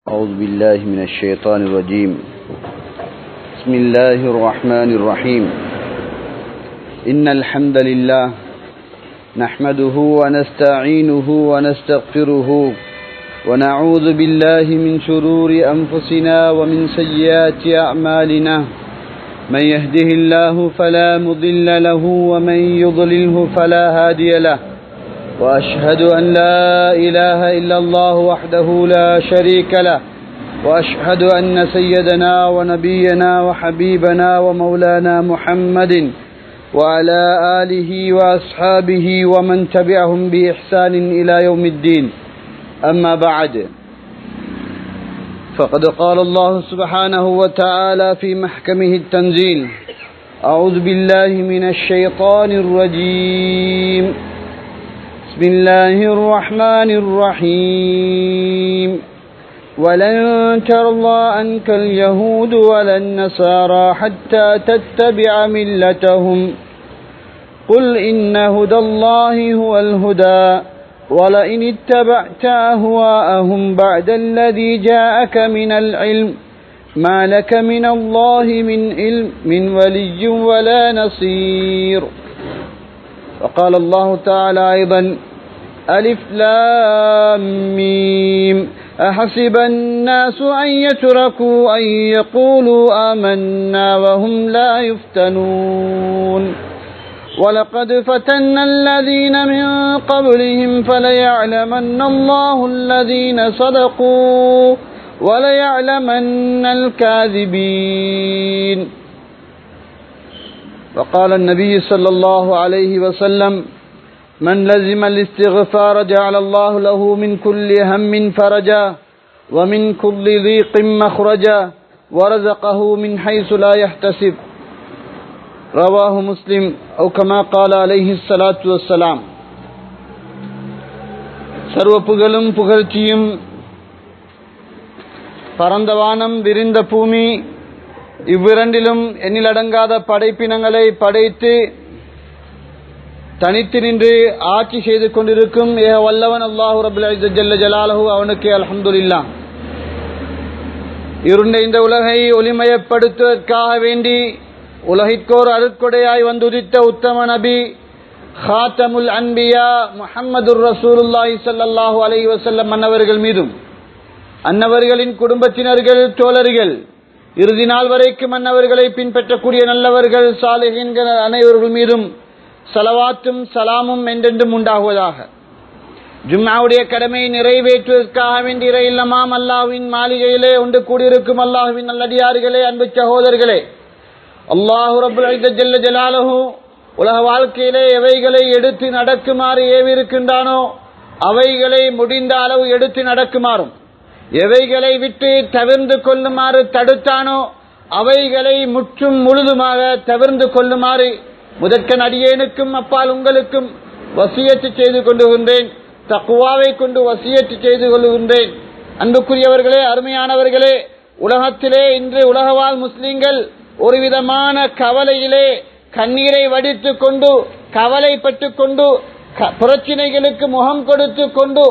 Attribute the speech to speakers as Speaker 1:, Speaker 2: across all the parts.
Speaker 1: أعوذ بالله من الشيطان الرجيم بسم الله الرحمن الرحيم إن الحمد لله نحمده ونستعينه ونستغفره ونعوذ بالله من شرور أنفسنا ومن سيئات أعمالنا من يهده الله فلا مضل له ومن يضلله فلا هادي له وأشهد أن لا إله إلا الله وحده لا شريك له وأشهد أن سيدنا ونبينا وحبيبنا ومولانا محمد وعلى آله وأصحابه ومن تبعهم بإحسان إلى يوم الدين أما بعد فقد قال الله سبحانه وتعالى في محكمه التنزيل أعوذ بالله من الشيطان الرجيم بسم الله الرحمن الرحيم ولن ترضى عنك اليهود ولا النصارى حتى تتبع ملتهم قل إن هدى الله هو الهدى ولئن اتبعت أهواءهم بعد الذي جاءك من العلم ما لك من الله من علم من ولي ولا نصير وقال الله تعالى أيضا ألف لام ميم أحسب الناس أن يتركوا أن يقولوا آمنا وهم لا يفتنون ولقد فتنا الذين من قبلهم فليعلمن الله الذين صدقوا وليعلمن الكاذبين وقال النبي صلى الله عليه وسلم من لزم الاستغفار جعل الله له من كل هم فرجا ومن كل ضيق مخرجا ورزقه من حيث لا يحتسب رواه مسلم أو كما قال عليه الصلاة والسلام சர்வ புகழும் புகழ்ச்சியும் பரந்த வானம் விரிந்த பூமி இவ்விரண்டிலும் எண்ணிலடங்காத படைப்பினங்களை படைத்து தனித்து நின்று ஆட்சி செய்து கொண்டிருக்கும் ஏ வல்லவன் அல்லாஹு ரபுல் ஜல்ல ஜலாலஹு அவனுக்கு அலமதுல்லா இருண்ட இந்த உலகை ஒளிமயப்படுத்துவதற்காக வேண்டி உலகிற்கோர் அருட்கொடையாய் வந்துதித்த உத்தம நபி ஹாத்தமுல் அன்பியா முஹம்மது ரசூலுல்லாஹி சல்லாஹூ அலை வசல்லம் அன்னவர்கள் மீதும் அன்னவர்களின் குடும்பத்தினர்கள் தோழர்கள் இறுதி நாள் வரைக்கும் அன்னவர்களை பின்பற்றக்கூடிய நல்லவர்கள் சாலைகின்ற அனைவர்கள் மீதும் சலவாத்தும் சலாமும் என்றென்றும் உண்டாகுவதாக ஜும்மாவுடைய கடமையை நிறைவேற்றுவதற்காக வேண்டிய இல்லமாம் அல்லாஹுவின் மாளிகையிலே ஒன்று கூடியிருக்கும் அல்லாஹுவின் நல்லடியார்களே அன்பு சகோதரர்களே அல்லாஹு ரபுல் ஜல்ல ஜலாலஹு உலக வாழ்க்கையிலே எவைகளை எடுத்து நடக்குமாறு ஏவிருக்கின்றானோ அவைகளை முடிந்த அளவு எடுத்து நடக்குமாறும் எவைகளை விட்டு தவிர்ந்து கொள்ளுமாறு தடுத்தானோ அவைகளை முற்றும் முழுதுமாக தவிர்ந்து கொள்ளுமாறு முதற்கன் அடியேனுக்கும் அப்பால் உங்களுக்கும் வசியத்து செய்து கொண்டுகின்றேன் தக்குவாவை கொண்டு வசியத்து செய்து கொள்ளுகின்றேன் அன்புக்குரியவர்களே அருமையானவர்களே உலகத்திலே இன்று உலகவாழ் முஸ்லிம்கள் ஒரு விதமான கவலையிலே கண்ணீரை வடித்து கொண்டு கவலைப்பட்டு கொண்டு பிரச்சினைகளுக்கு முகம் கொடுத்து கொண்டு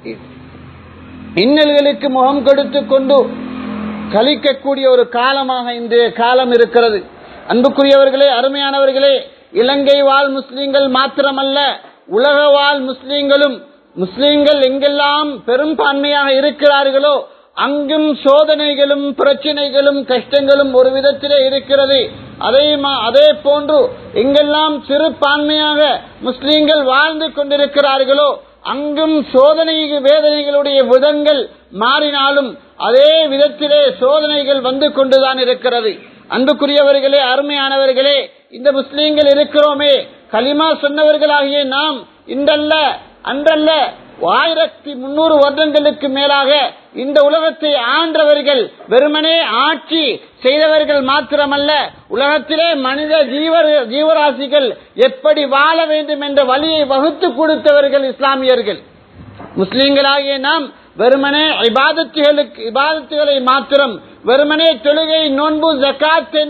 Speaker 1: இன்னல்களுக்கு முகம் கொடுத்து கொண்டு கழிக்கக்கூடிய ஒரு காலமாக இன்றைய காலம் இருக்கிறது அன்புக்குரியவர்களே அருமையானவர்களே இலங்கை வாழ் முஸ்லீம்கள் மாத்திரமல்ல உலக வாழ் முஸ்லீம்களும் முஸ்லீம்கள் எங்கெல்லாம் பெரும்பான்மையாக இருக்கிறார்களோ அங்கும் சோதனைகளும் பிரச்சனைகளும் கஷ்டங்களும் ஒரு விதத்திலே இருக்கிறது அதே அதே போன்று எங்கெல்லாம் சிறுபான்மையாக முஸ்லீம்கள் வாழ்ந்து கொண்டிருக்கிறார்களோ அங்கும் சோதனை வேதனைகளுடைய விதங்கள் மாறினாலும் அதே விதத்திலே சோதனைகள் வந்து கொண்டுதான் இருக்கிறது அன்புக்குரியவர்களே அருமையானவர்களே இந்த முஸ்லீம்கள் இருக்கிறோமே களிமா சொன்னவர்களாகிய நாம் இன்றல்ல அன்றல்ல ஆயிரத்தி முன்னூறு வருடங்களுக்கு மேலாக இந்த உலகத்தை ஆண்டவர்கள் வெறுமனே ஆட்சி செய்தவர்கள் மாத்திரமல்ல உலகத்திலே மனித ஜீவ ஜீவராசிகள் எப்படி வாழ வேண்டும் என்ற வழியை வகுத்து கொடுத்தவர்கள் இஸ்லாமியர்கள் முஸ்லீம்களாகிய நாம் வெறுமனே இபாதத்துகளுக்கு இபாதத்துகளை மாத்திரம் வெறுமனே தொழுகை நோன்பு ஜக்காத் என்று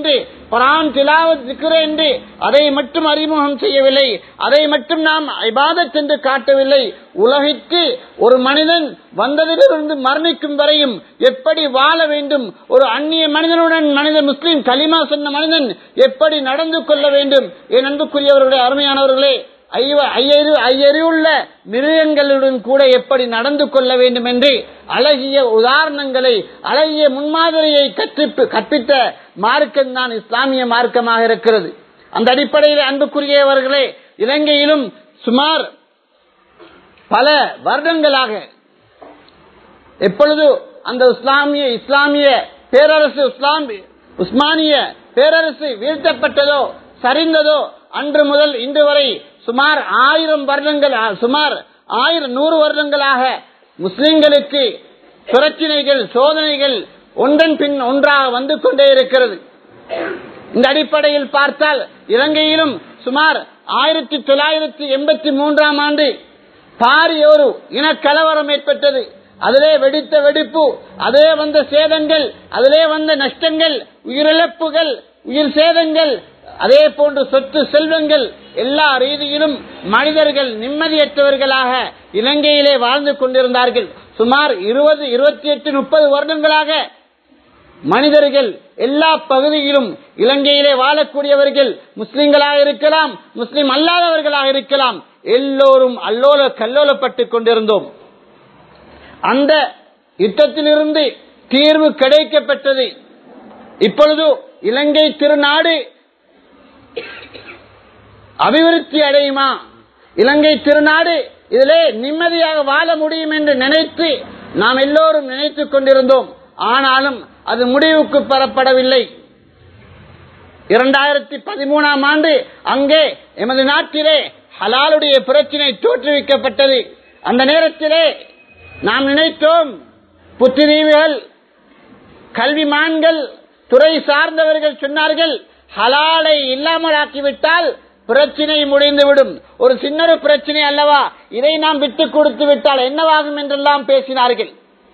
Speaker 1: குரான் திலாவத் திக்ரு என்று அதை மட்டும் அறிமுகம் செய்யவில்லை அதை மட்டும் நாம் இபாதத் என்று காட்டவில்லை உலகிற்கு ஒரு மனிதன் வந்ததிலிருந்து மரணிக்கும் வரையும் எப்படி வாழ வேண்டும் ஒரு அந்நிய மனிதனுடன் மனிதன் முஸ்லீம் கலிமா சொன்ன மனிதன் எப்படி நடந்து கொள்ள வேண்டும் என் அன்புக்குரியவர்களே அருமையானவர்களே ஐயறிவுள்ள மிருகங்களுடன் கூட எப்படி நடந்து கொள்ள வேண்டும் என்று அழகிய உதாரணங்களை அழகிய முன்மாதிரியை கற்பிப்பு கற்பித்த மார்க்கம் தான் இஸ்லாமிய மார்க்கமாக இருக்கிறது அந்த அடிப்படையில் அன்புக்குரியவர்களே இலங்கையிலும் சுமார் பல வருடங்களாக எப்பொழுது அந்த இஸ்லாமிய இஸ்லாமிய பேரரசு இஸ்லாம் உஸ்மானிய பேரரசு வீழ்த்தப்பட்டதோ சரிந்ததோ அன்று முதல் இன்று வரை சுமார் ஆயிரம் வருடங்கள் சுமார் ஆயிரம் நூறு வருடங்களாக முஸ்லிம்களுக்கு பிரச்சனைகள் சோதனைகள் ஒன்றன் பின் ஒன்றாக வந்து கொண்டே இருக்கிறது இந்த அடிப்படையில் பார்த்தால் இலங்கையிலும் சுமார் ஆயிரத்தி தொள்ளாயிரத்தி எண்பத்தி மூன்றாம் ஆண்டு பாரியொரு இனக்கலவரம் ஏற்பட்டது அதிலே வெடித்த வெடிப்பு அதிலே வந்த சேதங்கள் அதிலே வந்த நஷ்டங்கள் உயிரிழப்புகள் உயிர் சேதங்கள் அதே போன்று சொத்து செல்வங்கள் எல்லா ரீதியிலும் மனிதர்கள் நிம்மதியற்றவர்களாக இலங்கையிலே வாழ்ந்து கொண்டிருந்தார்கள் சுமார் இருபது இருபத்தி எட்டு முப்பது வருடங்களாக மனிதர்கள் எல்லா பகுதியிலும் இலங்கையிலே வாழக்கூடியவர்கள் முஸ்லிம்களாக இருக்கலாம் முஸ்லிம் அல்லாதவர்களாக இருக்கலாம் எல்லோரும் அல்லோல கல்லோலப்பட்டுக் கொண்டிருந்தோம் அந்த யுத்தத்திலிருந்து தீர்வு கிடைக்கப்பட்டது இப்பொழுது இலங்கை திருநாடு அபிவிருத்தி அடையுமா இலங்கை திருநாடு இதிலே நிம்மதியாக வாழ முடியும் என்று நினைத்து நாம் எல்லோரும் நினைத்துக் கொண்டிருந்தோம் ஆனாலும் அது முடிவுக்கு பெறப்படவில்லை இரண்டாயிரத்தி பதிமூணாம் ஆண்டு அங்கே எமது நாட்டிலே ஹலாலுடைய பிரச்சினை தோற்றுவிக்கப்பட்டது அந்த நேரத்திலே நாம் நினைத்தோம் புத்திரீவிகள் கல்விமான்கள் துறை சார்ந்தவர்கள் சொன்னார்கள் ஹலாலை இல்லாமல் ஆக்கிவிட்டால் பிரச்சனை முடிந்துவிடும் ஒரு சின்ன பிரச்சனை அல்லவா இதை நாம் விட்டு கொடுத்து விட்டால் என்னவாகும் என்றெல்லாம் பேசினார்கள்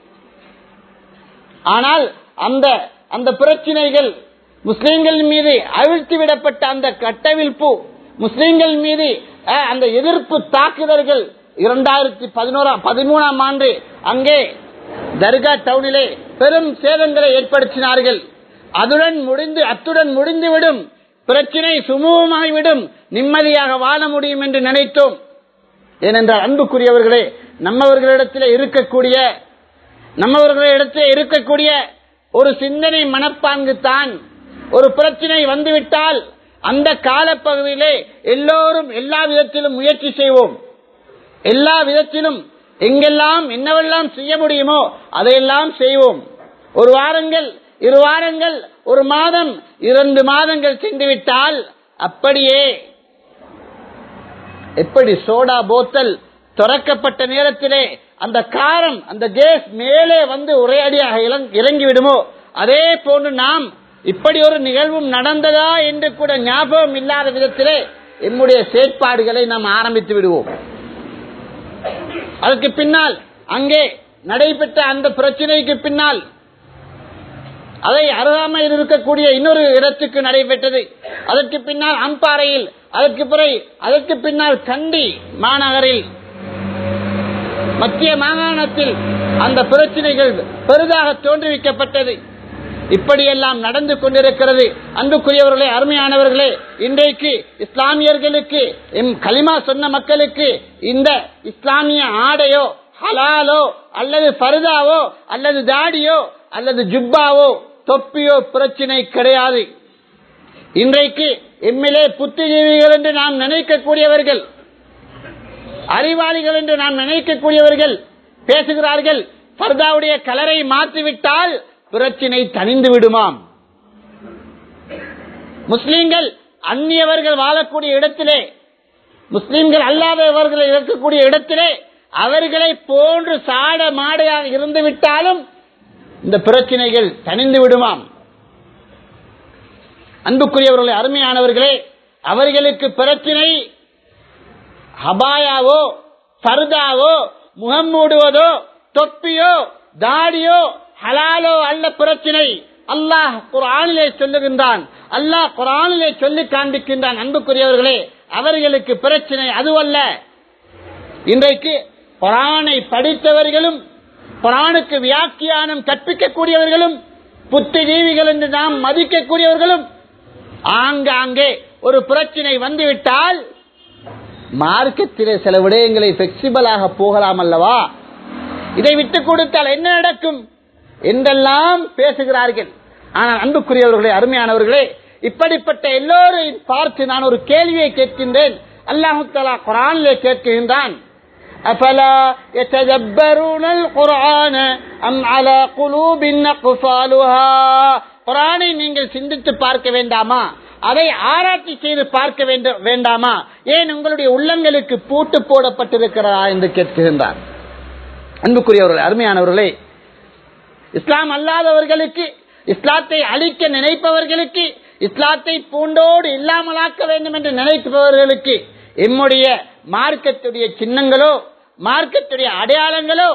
Speaker 1: ஆனால் அந்த அந்த பிரச்சனைகள் முஸ்லிம்கள் மீது அவிழ்த்து விடப்பட்ட அந்த கட்டவிழ்ப்பு முஸ்லிம்கள் மீது அந்த எதிர்ப்பு தாக்குதல்கள் இரண்டாயிரத்தி பதினோராம் பதிமூணாம் ஆண்டு அங்கே தர்கா டவுனிலே பெரும் சேதங்களை ஏற்படுத்தினார்கள் அதுடன் முடிந்து அத்துடன் முடிந்துவிடும் பிரச்சினை சுமூகமாகிவிடும் நிம்மதியாக வாழ முடியும் என்று நினைத்தோம் ஏனென்றால் அன்புக்குரியவர்களே நம்மவர்களிடத்தில் இருக்கக்கூடிய நம்மவர்களிடத்தில் இருக்கக்கூடிய ஒரு சிந்தனை மனப்பாங்கு தான் ஒரு பிரச்சனை வந்துவிட்டால் அந்த காலப்பகுதியிலே எல்லோரும் எல்லா விதத்திலும் முயற்சி செய்வோம் எல்லா விதத்திலும் எங்கெல்லாம் என்னவெல்லாம் செய்ய முடியுமோ அதையெல்லாம் செய்வோம் ஒரு வாரங்கள் இரு வாரங்கள் ஒரு மாதம் இரண்டு மாதங்கள் சென்று விட்டால் அப்படியே எப்படி சோடா போத்தல் திறக்கப்பட்ட நேரத்திலே அந்த காரம் அந்த கேஸ் மேலே வந்து உரையடியாக இறங்கி விடுமோ அதே போன்று நாம் இப்படி ஒரு நிகழ்வும் நடந்ததா என்று கூட ஞாபகம் இல்லாத விதத்திலே எம்முடைய செயற்பாடுகளை நாம் ஆரம்பித்து விடுவோம் அதற்கு பின்னால் அங்கே நடைபெற்ற அந்த பிரச்சனைக்கு பின்னால் அதை அருகாமையில் இருக்கக்கூடிய இன்னொரு இடத்துக்கு நடைபெற்றது அதற்கு பின்னால் அம்பாறையில் அதற்கு பிறகு அதற்கு பின்னால் கண்டி மாநகரில் மத்திய மாகாணத்தில் அந்த பிரச்சனைகள் பெரிதாக தோன்றுவிக்கப்பட்டது இப்படியெல்லாம் நடந்து கொண்டிருக்கிறது அன்புக்குரியவர்களே அருமையானவர்களே இன்றைக்கு இஸ்லாமியர்களுக்கு எம் களிமா சொன்ன மக்களுக்கு இந்த இஸ்லாமிய ஆடையோ ஹலாலோ அல்லது பருதாவோ அல்லது தாடியோ அல்லது ஜுப்பாவோ தொப்பியோ பிரச்சனை கிடையாது இன்றைக்கு எம்மிலே புத்திஜீவிகள் என்று நாம் நினைக்கக்கூடியவர்கள் அறிவாளிகள் என்று நாம் நினைக்கக்கூடியவர்கள் பேசுகிறார்கள் பர்தாவுடைய கலரை மாற்றிவிட்டால் பிரச்சினை தணிந்து விடுமாம் முஸ்லீம்கள் அந்நியவர்கள் வாழக்கூடிய இடத்திலே முஸ்லீம்கள் அல்லாதவர்கள் இருக்கக்கூடிய இடத்திலே அவர்களை போன்று சாட மாடையாக இருந்து விட்டாலும் இந்த பிரச்சனைகள் தணிந்து விடுமாம் அன்புக்குரியவர்களே அருமையானவர்களே அவர்களுக்கு பிரச்சனை ஹபாயாவோ பர்தாவோ முகம் மூடுவதோ தொப்பியோ தாடியோ ஹலாலோ அல்ல பிரச்சனை அல்லாஹ் குர்ஆனிலே சொல்லுகின்றான் அல்லாஹ் குரானிலே சொல்லி காண்பிக்கின்றான் அன்புக்குரியவர்களே அவர்களுக்கு பிரச்சனை அதுவல்ல இன்றைக்கு குரானை படித்தவர்களும் குரானுக்கு வியாக்கியானம் கற்பிக்கக்கூடியவர்களும் புத்திஜீவிகள் என்று நாம் மதிக்கக்கூடியவர்களும் ஆங்காங்கே ஒரு பிரச்சனை வந்துவிட்டால் மார்க்கத்திலே சில விடயங்களை பிளெக்சிபிளாக போகலாம் அல்லவா இதை விட்டுக் கொடுத்தால் என்ன நடக்கும் என்றெல்லாம் பேசுகிறார்கள் ஆனால் அன்புக்குரியவர்களே அருமையானவர்களே இப்படிப்பட்ட எல்லோரையும் பார்த்து நான் ஒரு கேள்வியை கேட்கின்றேன் அல்லாஹு தலா குரானிலே கேட்கின்றான் أفلا يتدبرون القرآن أم على قلوب أقفالها குரானை நீங்கள் சிந்தித்து பார்க்க வேண்டாமா அதை ஆராய்ச்சி செய்து பார்க்க வேண்டும் வேண்டாமா ஏன் உங்களுடைய உள்ளங்களுக்கு பூட்டு போடப்பட்டிருக்கிறதா என்று கேட்கின்றார் அன்புக்குரியவர்களே அருமையானவர்களே இஸ்லாம் அல்லாதவர்களுக்கு இஸ்லாத்தை அழிக்க நினைப்பவர்களுக்கு இஸ்லாத்தை பூண்டோடு இல்லாமலாக்க வேண்டும் என்று நினைப்பவர்களுக்கு எம்முடைய மார்க்கத்துடைய சின்னங்களோ மார்க்கத்துடைய அடையாளங்களோ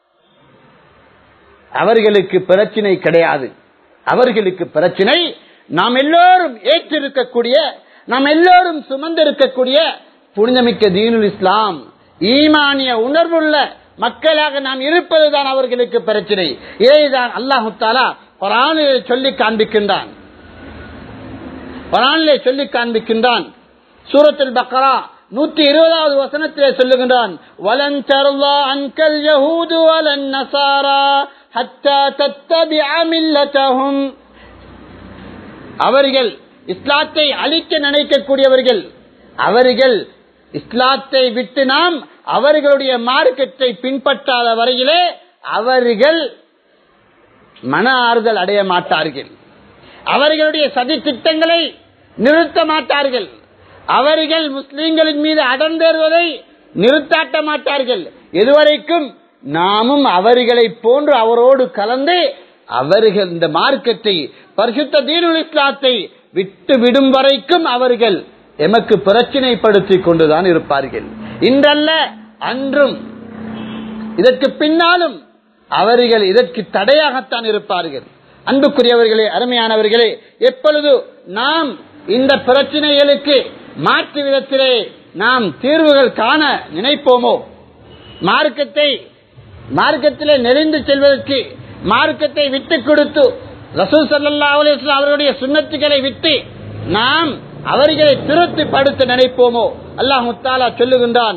Speaker 1: அவர்களுக்கு பிரச்சனை கிடையாது அவர்களுக்கு பிரச்சனை நாம் எல்லோரும் ஏற்றிருக்கக்கூடிய நாம் எல்லோரும் சுமந்திருக்கக்கூடிய புனிதமிக்க தீனுல் இஸ்லாம் ஈமானிய உணர்வுள்ள மக்களாக நாம் இருப்பதுதான் அவர்களுக்கு பிரச்சனை இதைதான் அல்லாஹு தாலா குரானிலே சொல்லி காண்பிக்கின்றான் குரானிலே சொல்லி காண்பிக்கின்றான் சூரத்தில் பக்கரா நூற்றி இருபதாவது வசனத்திலே சொல்லுகின்றான் வலன் தருவா அன்கல் யஹூது வலன் நசாரா ஹத்தா தத்தபிஅ மில்லத்தஹும் அவர்கள் இஸ்லாத்தை அழிக்க நினைக்கக்கூடியவர்கள் அவர்கள் இஸ்லாத்தை விட்டு நாம் அவர்களுடைய மார்க்கத்தை பின்பற்றாத வரையிலே அவர்கள் மன ஆறுதல் அடைய மாட்டார்கள் அவர்களுடைய சதி திட்டங்களை நிறுத்த மாட்டார்கள் அவர்கள் முஸ்லிம்களின் மீது அடர்ந்தேறுவதை நிறுத்தாட்ட மாட்டார்கள் எதுவரைக்கும் நாமும் அவர்களை போன்று அவரோடு கலந்து அவர்கள் இந்த மார்க்கத்தை பரிசுத்த தீனுல் இஸ்லாத்தை விட்டு விடும் வரைக்கும் அவர்கள் எமக்கு பிரச்சினைப்படுத்திக் கொண்டுதான் இருப்பார்கள் இன்றல்ல அன்றும் இதற்கு பின்னாலும் அவர்கள் இதற்கு தடையாகத்தான் இருப்பார்கள் அன்புக்குரியவர்களே அருமையானவர்களே எப்பொழுது நாம் இந்த பிரச்சனைகளுக்கு மாற்று விதத்திலே நாம் தீர்வுகள் காண நினைப்போமோ மார்க்கத்தை மார்க்கத்திலே நெறிந்து செல்வதற்கு மார்க்கத்தை விட்டுக் கொடுத்து ரசூல் சல்லா அலிஸ்லாம் அவருடைய சுண்ணத்துக்களை விட்டு நாம் அவர்களை திருத்தி படுத்த நினைப்போமோ அல்லாஹ் முத்தாலா சொல்லுகின்றான்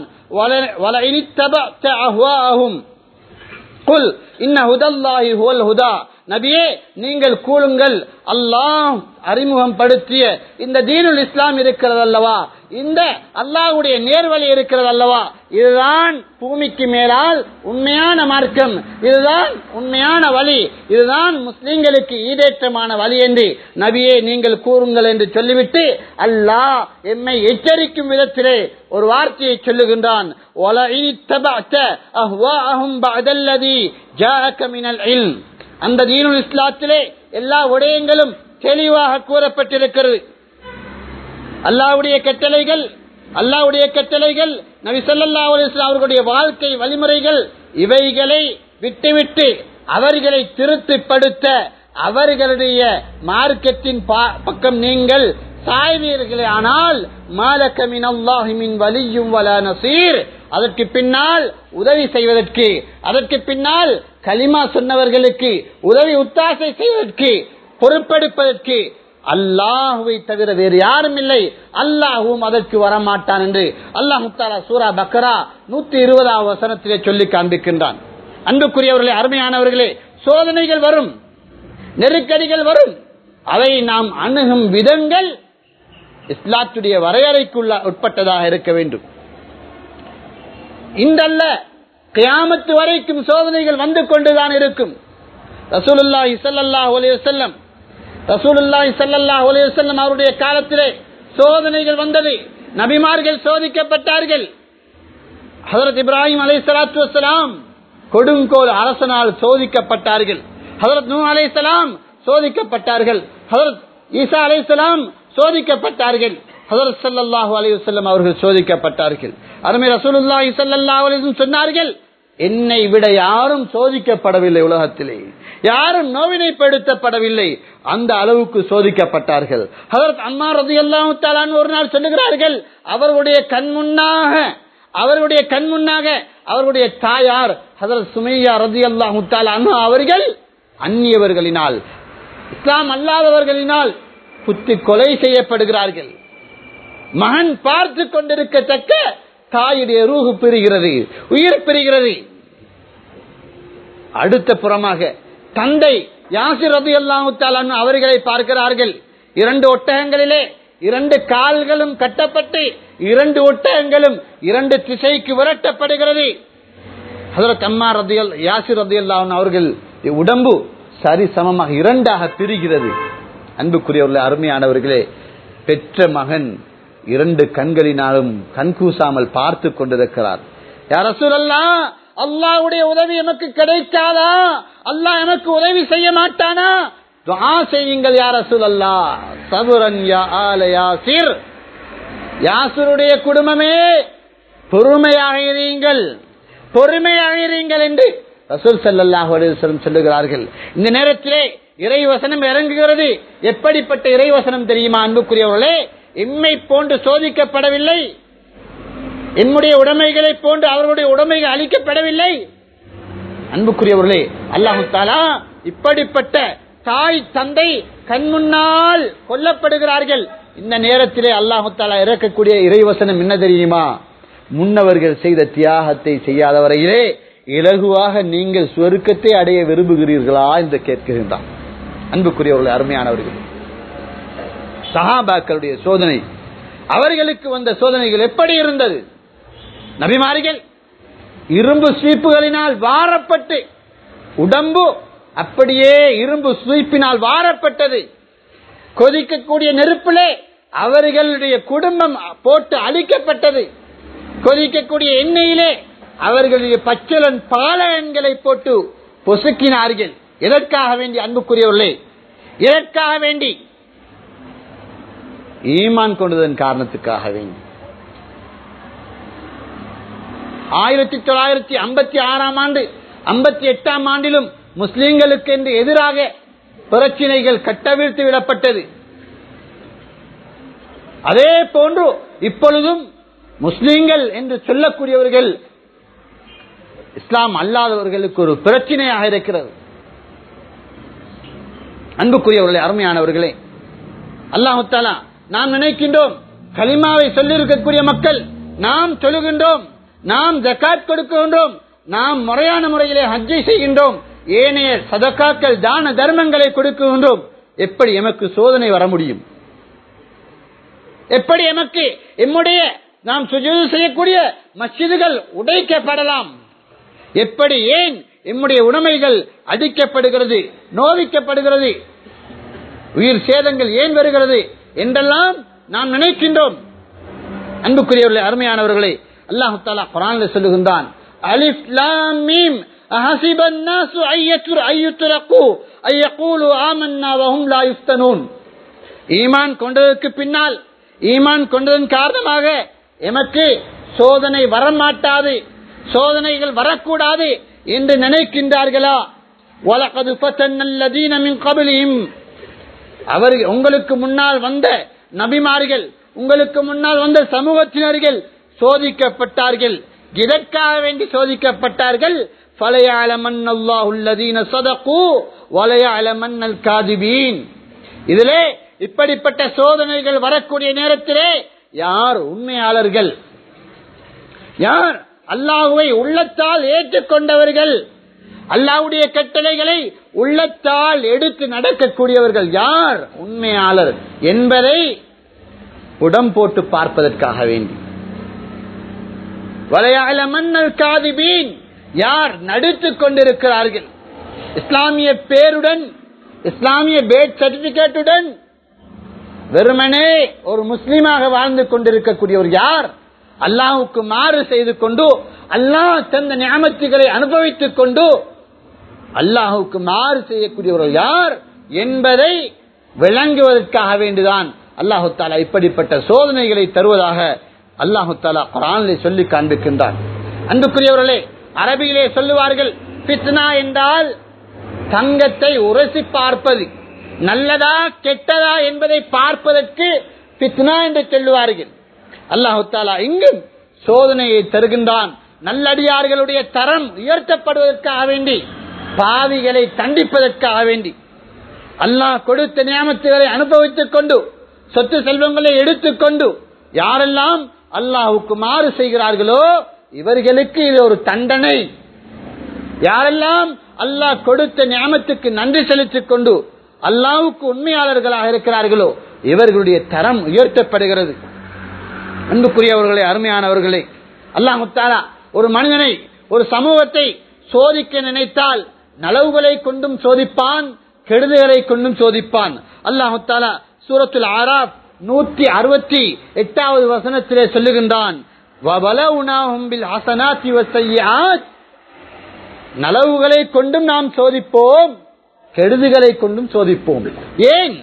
Speaker 1: குல் இன்ன ஹுதல்லாஹி ஹுவல் ஹுதா நபியே நீங்கள் கூறுங்கள் அல்லாஹ் அறிமுகம் படுத்திய இந்த தீனுல் இஸ்லாம் இருக்கிறது அல்லவா இந்த அல்லாஹ்வுடைய நேர்வழி இருக்கிறது அல்லவா இதுதான் பூமிக்கு மேலால் உண்மையான மார்க்கம் இதுதான் உண்மையான வழி இதுதான் முஸ்லிம்களுக்கு ஈடேற்றமான வழி என்று நபியே நீங்கள் கூறுங்கள் என்று சொல்லிவிட்டு அல்லாஹ் எம்மை எச்சரிக்கும் விதத்திலே ஒரு வார்த்தையை சொல்லுகின்றான் அந்த தீனுல் இஸ்லாத்திலே எல்லா விடயங்களும் தெளிவாக கூறப்பட்டிருக்கிறது அல்லாவுடைய கட்டளைகள் அல்லாவுடைய கட்டளைகள் நபி சொல்லா அவர்களுடைய வாழ்க்கை வழிமுறைகள் இவைகளை விட்டுவிட்டு அவர்களை திருத்திப்படுத்த அவர்களுடைய மார்க்கத்தின் பக்கம் நீங்கள் சாய்வீர்களே ஆனால் மாலக்கமின் அல்லாஹிமின் வலியும் வல நசீர் அதற்கு பின்னால் உதவி செய்வதற்கு அதற்கு பின்னால் களிமா சொன்னவர்களுக்கு உதவி உத்தாசை செய்வதற்கு பொறுப்பெடுப்பதற்கு அல்லாஹுவை தவிர வேறு யாரும் இல்லை அல்லாஹுவும் அதற்கு வரமாட்டான் என்று அல்லாஹு தாலா சூரா பக்கரா நூத்தி இருபதாவது வசனத்திலே சொல்லி காண்பிக்கின்றான் அன்புக்குரியவர்களே அருமையானவர்களே சோதனைகள் வரும் நெருக்கடிகள் வரும் அவை நாம் அணுகும் விதங்கள் இஸ்லாத்துடைய வரையறைக்குள்ள உட்பட்டதாக இருக்க வேண்டும் இன்றல்ல கியாமத்து வரைக்கும் சோதனைகள் வந்து கொண்டுதான் இருக்கும் ரசூலுல்லாஹி ஸல்லல்லாஹு அலைஹி வஸல்லம் ரசூலுல்லாஹி ஸல்லல்லாஹு அலைஹி வஸல்லம் அவருடைய காலத்திலே சோதனைகள் வந்தது நபிமார்கள் சோதிக்கப்பட்டார்கள் ஹஜரத் இப்ராஹிம் அலைஹிஸ்ஸலாத்து வஸ்ஸலாம் கொடுங்கோல் அரசனால் சோதிக்கப்பட்டார்கள் ஹஜரத் நூ அலைஹிஸ்ஸலாம் சோதிக்கப்பட்டார்கள் ஹஜரத் ஈசா அலைஹிஸ்ஸலாம் சோதிக்கப்பட்டார்கள் ஹஜரத் ஸல்லல்லாஹு அலைஹி வஸல்லம் அவர்கள் சோதிக்கப்பட்டார்கள் அருமை ரசூலுல்லாஹி ஸல்லல்லாஹு அலைஹி வஸல்லம் சொன்னார்கள் என்னை விட யாரும் சோதிக்கப்படவில்லை உலகத்திலே யாரும் நோவினைப்படுத்தப்படவில்லை அந்த அளவுக்கு சோதிக்கப்பட்டார்கள் அதற்கு அம்மா ரதி அல்லாஹு ஒரு நாள் சொல்லுகிறார்கள் அவர்களுடைய கண் முன்னாக அவர்களுடைய கண் முன்னாக அவர்களுடைய தாயார் ஹதரத் சுமையா ரதி அல்லாஹு அண்ணா அவர்கள் அந்நியவர்களினால் இஸ்லாம் அல்லாதவர்களினால் குத்தி கொலை செய்யப்படுகிறார்கள் மகன் பார்த்து கொண்டிருக்கத்தக்க தாயுடைய ரூகு பெறுகிறது உயிர் பெறுகிறது அடுத்த புறமாக தந்தை யாசிர் ரபி அல்லாஹு அவர்களை பார்க்கிறார்கள் இரண்டு ஒட்டகங்களிலே இரண்டு கால்களும் கட்டப்பட்டு இரண்டு ஒட்டகங்களும் இரண்டு திசைக்கு விரட்டப்படுகிறது ஹசரத் அம்மா ரதியல் யாசிர் ரதி அவர்கள் உடம்பு சரி சமமாக இரண்டாக பிரிகிறது அன்புக்குரியவர்களே அருமையானவர்களே பெற்ற மகன் இரண்டு கண்களினாலும் கண்கூசாமல் பார்த்து கொண்டிருக்கிறார் யார சொல்லலாம் அல்லாவுடைய உதவி எமக்கு கிடைக்காதா அல்லாஹ் எனக்கு உதவி செய்ய மாட்டானா துஆ செய்யுங்கள் யார சொல்லல்லா சபுரன் யா ஆல யாசிர் யாசுருடைய குடும்பமே பொறுமையாக இருங்கள் பொறுமையாக இருங்கள் என்று ரசூல் சல்லாஹ் அலிவசலம் சொல்லுகிறார்கள் இந்த நேரத்திலே இறைவசனம் இறங்குகிறது எப்படிப்பட்ட இறைவசனம் தெரியுமா அன்புக்குரியவர்களே எம்மை போன்று சோதிக்கப்படவில்லை என்னுடைய உடைமைகளை போன்று அவர்களுடைய உடைமைகள் அளிக்கப்படவில்லை அன்புக்குரியவர்களே அல்லாஹு தாலா இப்படிப்பட்ட தாய் தந்தை கண்முன்னால் கொல்லப்படுகிறார்கள் இந்த நேரத்திலே அல்லாஹு தாலா இறக்கக்கூடிய இறைவசனம் என்ன தெரியுமா முன்னவர்கள் செய்த தியாகத்தை செய்யாத வரையிலே இலகுவாக நீங்கள் சுவருக்கத்தை அடைய விரும்புகிறீர்களா என்று கேட்கின்றான் அன்புக்குரியவர்கள் அருமையானவர்கள் சஹாபாக்களுடைய சோதனை அவர்களுக்கு வந்த சோதனைகள் எப்படி இருந்தது நபிமார்கள் இரும்பு ஸ்வீப்புகளினால் வாரப்பட்டு உடம்பு அப்படியே இரும்பு ஸ்வீப்பினால் வாரப்பட்டது கொதிக்கக்கூடிய நெருப்பிலே அவர்களுடைய குடும்பம் போட்டு அழிக்கப்பட்டது கொதிக்கக்கூடிய எண்ணெயிலே அவர்களுடைய பச்சலன் பாலகன்களை போட்டு பொசுக்கினார்கள் எதற்காக வேண்டி அன்புக்குரியவர்களே எதற்காக வேண்டி ஈமான் கொண்டதன் காரணத்துக்காக வேண்டி ஆயிரத்தி தொள்ளாயிரத்தி ஐம்பத்தி ஆறாம் ஆண்டு ஐம்பத்தி எட்டாம் ஆண்டிலும் முஸ்லிம்களுக்கு என்று எதிராக பிரச்சினைகள் கட்டவிழ்த்து விடப்பட்டது அதே போன்று இப்பொழுதும் முஸ்லிம்கள் என்று சொல்லக்கூடியவர்கள் இஸ்லாம் அல்லாதவர்களுக்கு ஒரு பிரச்சனையாக இருக்கிறது அன்புக்குரியவர்களே அருமையானவர்களே அல்லாஹாலா நாம் நினைக்கின்றோம் கலிமாவை சொல்லியிருக்கக்கூடிய மக்கள் நாம் சொல்லுகின்றோம் நாம் ஜக்காத் கொடுக்கின்றோம் நாம் முறையான முறையிலே ஹஜ்ஜை செய்கின்றோம் ஏனைய சதக்காக்கள் தான தர்மங்களை கொடுக்கின்றோம் எப்படி எமக்கு சோதனை வர முடியும் எப்படி எமக்கு எம்முடைய நாம் சுஜூது செய்யக்கூடிய மஸ்ஜிதுகள் உடைக்கப்படலாம் எப்படி ஏன் எம்முடைய உடைமைகள் அடிக்கப்படுகிறது நோவிக்கப்படுகிறது உயிர் சேதங்கள் ஏன் வருகிறது என்றெல்லாம் நாம் நினைக்கின்றோம் அன்புக்குரியவர்களே அருமையானவர்களே அல்லாஹு தாலா குரான்ல சொல்லுகின்றான் அலிஃப் லாம் மீம் أحسب الناس أن يتركوا أن يقولوا آمنا وهم لا يفتنون ஈமான் கொண்டதற்கு பின்னால் ஈமான் கொண்டதன் காரணமாக எமக்கு சோதனை வரமாட்டாது சோதனைகள் வரக்கூடாது என்று நினைக்கின்றார்களா وَلَقَدْ فَتَنَّ الَّذِينَ مِنْ قَبْلِهِمْ அவர் உங்களுக்கு முன்னால் வந்த நபிமார்கள் உங்களுக்கு முன்னால் வந்த சமூகத்தினர்கள் சோதிக்கப்பட்டார்கள் இதற்காக வேண்டி சோதிக்கப்பட்டார்கள் இதிலே இப்படிப்பட்ட சோதனைகள் வரக்கூடிய நேரத்திலே யார் உண்மையாளர்கள் யார் அல்லாஹுவை உள்ளத்தால் ஏற்றுக்கொண்டவர்கள் அல்லாவுடைய கட்டளைகளை உள்ளத்தால் எடுத்து நடக்கக்கூடியவர்கள் யார் உண்மையாளர் என்பதை புடம் போட்டு பார்ப்பதற்காக வேண்டி வலையாள மன்னல் காதிபீன் யார் நடித்துக் கொண்டிருக்கிறார்கள் இஸ்லாமிய பேருடன் இஸ்லாமிய பேட் சர்டிபிகேட்டுடன் வெறுமனே ஒரு முஸ்லீமாக வாழ்ந்து கொண்டிருக்கக்கூடியவர் யார் அல்லாஹுக்கு மாறு செய்து கொண்டு அல்லாஹ் தந்த ஞாபகத்துகளை அனுபவித்துக் கொண்டு அல்லாஹுக்கு மாறு செய்யக்கூடியவர்கள் யார் என்பதை விளங்குவதற்காக வேண்டிதான் அல்லாஹு தாலா இப்படிப்பட்ட சோதனைகளை தருவதாக அல்லாஹு தாலா குரானிலே சொல்லி காண்பிக்கின்றான் அன்புக்குரியவர்களே அரபியிலே சொல்லுவார்கள் பித்னா என்றால் தங்கத்தை உரசி பார்ப்பது நல்லதா கெட்டதா என்பதை பார்ப்பதற்கு பித்னா என்று சொல்லுவார்கள் அல்லாஹு தாலா இங்கும் சோதனையை தருகின்றான் நல்லடியார்களுடைய தரம் உயர்த்தப்படுவதற்காக வேண்டி பாவிகளை தண்டிப்பதற்காக வேண்டி அல்லாஹ் கொடுத்த நியமத்துகளை அனுபவித்துக் கொண்டு சொத்து செல்வங்களை எடுத்துக்கொண்டு யாரெல்லாம் அல்லாஹுக்கு மாறு செய்கிறார்களோ இவர்களுக்கு இது ஒரு தண்டனை யாரெல்லாம் அல்லாஹ் கொடுத்த ஞானத்துக்கு நன்றி செலுத்திக் கொண்டு அல்லாவுக்கு உண்மையாளர்களாக இருக்கிறார்களோ இவர்களுடைய தரம் உயர்த்தப்படுகிறது அன்புக்குரியவர்களே அருமையானவர்களே அல்லாஹ் முத்தாலா ஒரு மனிதனை ஒரு சமூகத்தை சோதிக்க நினைத்தால் நலவுகளை கொண்டும் சோதிப்பான் கெடுதிகளை கொண்டும் சோதிப்பான் அல்லாஹு தாலா சூரத்தில் ஆராப் நூற்றி அறுபத்தி எட்டாவது வசனத்திலே சொல்லுகின்றான் நலவுகளை கொண்டும் நாம் சோதிப்போம் கெடுதிகளை கொண்டும் சோதிப்போம் ஏன்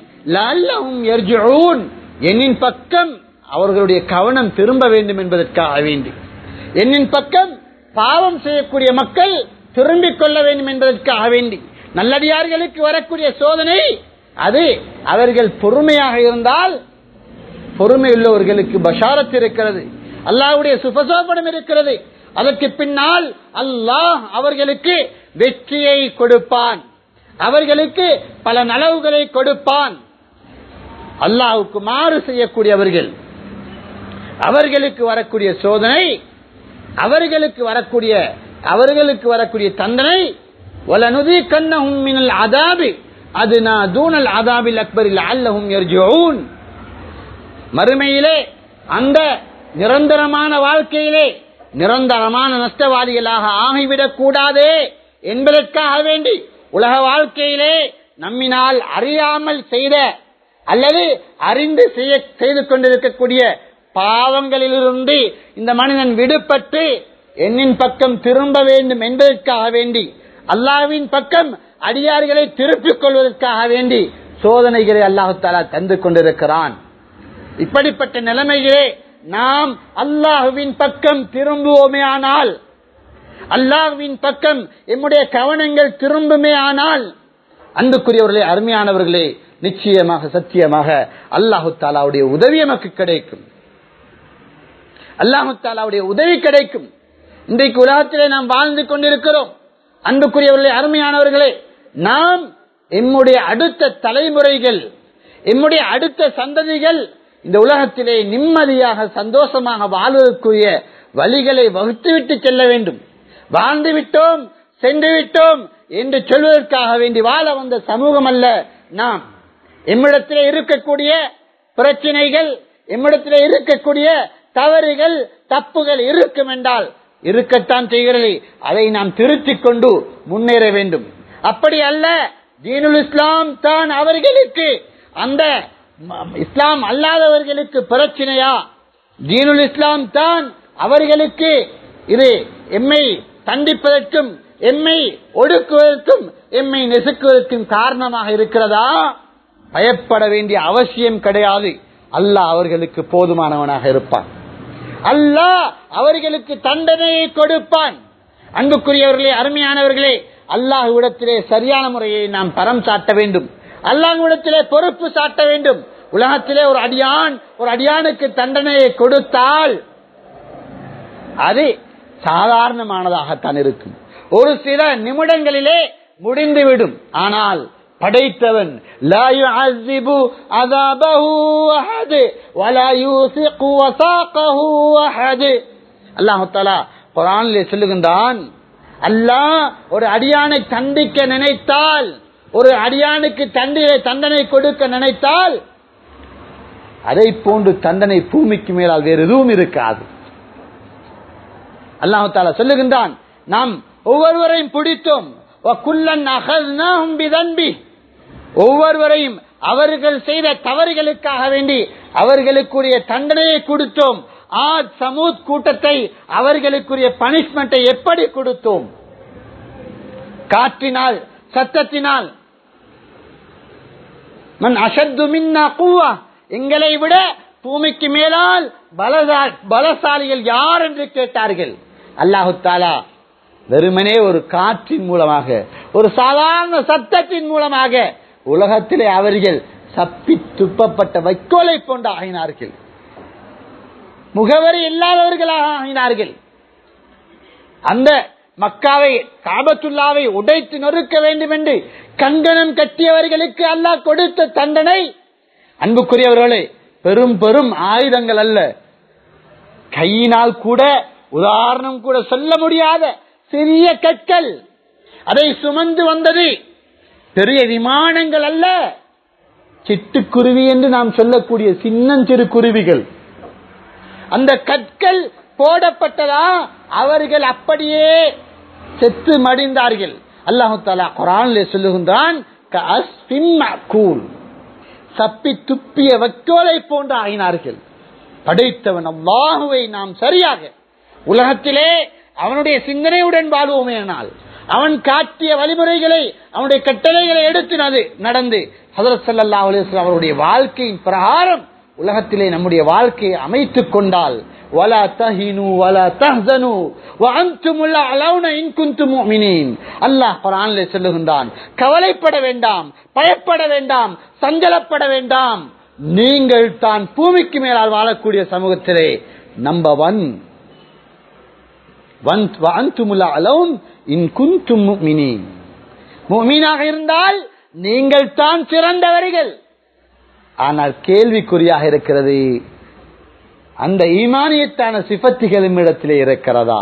Speaker 1: என்னின் பக்கம் அவர்களுடைய கவனம் திரும்ப வேண்டும் என்பதற்காக வேண்டி என்னின் பக்கம் பாவம் செய்யக்கூடிய மக்கள் திரும்பிக் கொள்ள வேண்டும் என்பதற்காக வேண்டி நல்லடியார்களுக்கு வரக்கூடிய சோதனை அது அவர்கள் பொறுமையாக இருந்தால் பொறுமையுள்ளவர்களுக்கு பஷாரத் இருக்கிறது அல்லாவுடைய சுபசோபனம் இருக்கிறது அதற்கு பின்னால் அல்லாஹ் அவர்களுக்கு வெற்றியை கொடுப்பான் அவர்களுக்கு பல நலவுகளை கொடுப்பான் அல்லாஹுக்கு மாறு செய்யக்கூடியவர்கள் அவர்களுக்கு வரக்கூடிய சோதனை அவர்களுக்கு வரக்கூடிய அவர்களுக்கு வரக்கூடிய தண்டனை வலனுதி கண்ணஹும் மினல் அதாபி அதுனா தூணல் அதாபில் அக்பரில் அல்லஹும் எர்ஜூன் மறுமையிலே அந்த நிரந்தரமான வாழ்க்கையிலே நிரந்தரமான நஷ்டவாதிகளாக ஆகிவிடக் கூடாதே என்பதற்காக வேண்டி உலக வாழ்க்கையிலே நம்மினால் அறியாமல் செய்த அல்லது அறிந்து செய்ய செய்து கொண்டிருக்கக்கூடிய பாவங்களிலிருந்து இந்த மனிதன் விடுபட்டு என்னின் பக்கம் திரும்ப வேண்டும் என்பதற்காக வேண்டி அல்லாவின் பக்கம் அடியார்களை திருப்பிக் கொள்வதற்காக வேண்டி சோதனைகளை அல்லாஹு தாலா தந்து கொண்டிருக்கிறான் இப்படிப்பட்ட நிலைமைகளே நாம் அல்லாஹுவின் பக்கம் திரும்புவோமே ஆனால் அல்லாஹுவின் பக்கம் எம்முடைய கவனங்கள் திரும்புமே ஆனால் அன்புக்குரியவர்களே அருமையானவர்களே நிச்சயமாக சத்தியமாக அல்லாஹு தாலாவுடைய உதவி நமக்கு கிடைக்கும் அல்லாஹு தாலாவுடைய உதவி கிடைக்கும் இன்றைக்கு உலகத்திலே நாம் வாழ்ந்து கொண்டிருக்கிறோம் அன்புக்குரியவர்களே அருமையானவர்களே நாம் எம்முடைய அடுத்த தலைமுறைகள் எம்முடைய அடுத்த சந்ததிகள் இந்த உலகத்திலே நிம்மதியாக சந்தோஷமாக வாழ்வதற்குரிய வழிகளை வகுத்துவிட்டு செல்ல வேண்டும் வாழ்ந்து விட்டோம் சென்று விட்டோம் என்று சொல்வதற்காக வேண்டி வாழ வந்த சமூகம் அல்ல நாம் எம்மிடத்திலே இருக்கக்கூடிய பிரச்சனைகள் எம்மிடத்திலே இருக்கக்கூடிய தவறுகள் தப்புகள் இருக்கும் என்றால் இருக்கத்தான் செய்கிறது அதை நாம் திருத்திக் கொண்டு முன்னேற வேண்டும் அப்படி அல்ல தீனுல் இஸ்லாம் தான் அவர்களுக்கு அந்த இஸ்லாம் அல்லாதவர்களுக்கு பிரச்சனையா தீனுல் இஸ்லாம் தான் அவர்களுக்கு இது எம்மை தண்டிப்பதற்கும் எம்மை ஒடுக்குவதற்கும் எம்மை நெசுக்குவதற்கும் காரணமாக இருக்கிறதா பயப்பட வேண்டிய அவசியம் கிடையாது அல்லாஹ் அவர்களுக்கு போதுமானவனாக இருப்பான் அல்லாஹ் அவர்களுக்கு தண்டனையை கொடுப்பான் அன்புக்குரியவர்களே அருமையானவர்களே அல்லாஹ்விடத்திலே சரியான முறையை நாம் பரம் சாட்ட வேண்டும் அல்லாஹ்விடத்திலே பொறுப்பு சாட்ட வேண்டும் உலகத்திலே ஒரு அடியான் ஒரு அடியானுக்கு தண்டனையை கொடுத்தால் அது சாதாரணமானதாகத்தான் இருக்கும் ஒரு சில நிமிடங்களிலே முடிந்துவிடும் ஆனால் படைத்தவன் لا يعذب عذابه أحد ولا يوثق وثاقه أحد அல்லாஹு தாலா குரானிலே சொல்லுகின்றான் அல்லாஹ் ஒரு அடியானை தண்டிக்க நினைத்தால் ஒரு அடியானுக்கு தண்டனை தண்டனை கொடுக்க நினைத்தால் அதை போன்று தண்டனை பூமிக்கு மேலால் வேறு எதுவும் இருக்காது அல்லாஹு தாலா சொல்லுகின்றான் நாம் ஒவ்வொருவரையும் பிடித்தோம் وَكُلًّا أَخَذْنَاهُمْ بِذَنْبِهِ ஒவ்வொருவரையும் அவர்கள் செய்த தவறுகளுக்காக வேண்டி அவர்களுக்குரிய தண்டனையை கொடுத்தோம் ஆத் சமூத் கூட்டத்தை அவர்களுக்குரிய பனிஷ்மெண்ட்டை எப்படி கொடுத்தோம் காற்றினால் சத்தத்தினால் மன் அஷத்து மின்னா கூவா எங்களை விட பூமிக்கு மேலால் பலசா- பலசாலிகள் யார் என்று கேட்டார்கள் அல்லாஹு தாலா வெறுமனே ஒரு காற்றின் மூலமாக ஒரு சாதாரண சத்தத்தின் மூலமாக உலகத்திலே அவர்கள் சப்பி துப்பப்பட்ட வைக்கோலை போன்று ஆகினார்கள் முகவரி இல்லாதவர்களாக ஆகினார்கள் அந்த மக்காவை காபத்துல்லாவை உடைத்து நொறுக்க வேண்டும் என்று கங்கணம் கட்டியவர்களுக்கு அல்லாஹ் கொடுத்த தண்டனை அன்புக்குரியவர்களே பெரும் பெரும் ஆயுதங்கள் அல்ல கையினால் கூட உதாரணம் கூட சொல்ல முடியாத சிறிய கற்கள் அதை சுமந்து வந்தது பெரிய விமானங்கள் அல்ல சிட்டுக்குருவி என்று நாம் சொல்லக்கூடிய சின்னஞ்சிறு குருவிகள் அந்த கற்கள் போடப்பட்டதா அவர்கள் அப்படியே செத்து மடிந்தார்கள் அல்லாஹு தாலா குரானிலே சொல்லுகின்றான் சப்பி துப்பிய வைக்கோலை போன்று ஆகினார்கள் படைத்தவன் அல்லாஹுவை நாம் சரியாக உலகத்திலே அவனுடைய சிந்தனையுடன் வாழ்வோமேனால் அவன் காட்டிய வழிமுறைகளை அவனுடைய கட்டளைகளை எடுத்து நடந்து ஹதரத் சல்லா அலிஸ்லாம் அவருடைய வாழ்க்கையின் பிரகாரம் உலகத்திலே நம்முடைய வாழ்க்கையை அமைத்துக் கொண்டால் ولا تهنوا ولا تحزنوا وانتم الاعلون ان كنتم مؤمنين அல்லாஹ் குர்ஆனிலே சொல்லுகின்றான் கவலைப்பட வேண்டாம் பயப்பட வேண்டாம் சஞ்சலப்பட வேண்டாம் நீங்கள் தான் பூமிக்கு மேலால் வாழக்கூடிய சமூகத்திலே நம்பர் ஒன் இருந்தால் நீங்கள் தான் சிறந்தவர்கள் ஆனால் கேள்விக்குறியாக இருக்கிறது அந்த ஈமானியத்தான சிபத்திகளும் இடத்திலே இருக்கிறதா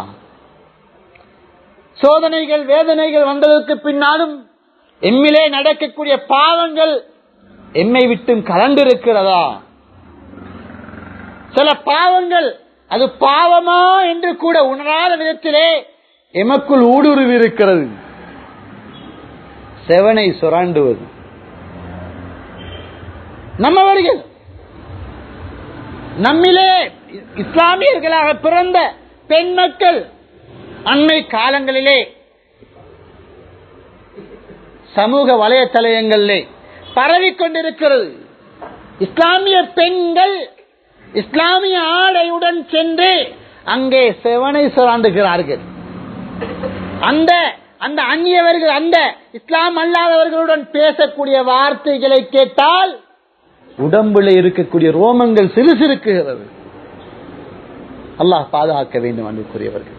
Speaker 1: சோதனைகள் வேதனைகள் வந்ததற்கு பின்னாலும் எம்மிலே நடக்கக்கூடிய பாவங்கள் எம்மை விட்டும் கலந்திருக்கிறதா சில பாவங்கள் அது பாவமா என்று கூட உணராத விதத்திலே எமக்குள் ஊடுருவி இருக்கிறது செவனை சுரண்டுவது நம்மவர்கள் நம்மிலே இஸ்லாமியர்களாக பிறந்த பெண் மக்கள் அண்மை காலங்களிலே சமூக வலைத்தளங்களிலே பரவிக்கொண்டிருக்கிறது இஸ்லாமிய பெண்கள் இஸ்லாமிய ஆடையுடன் சென்று அங்கே செவனை சுராண்டுகிறார்கள் அந்த அந்த அந்நியவர்கள் அந்த இஸ்லாம் அல்லாதவர்களுடன் பேசக்கூடிய வார்த்தைகளை கேட்டால் உடம்புல இருக்கக்கூடிய ரோமங்கள் சிறுசிறுக்குகிறது அல்லாஹ் பாதுகாக்க வேண்டும் அன்புக்குரியவர்கள்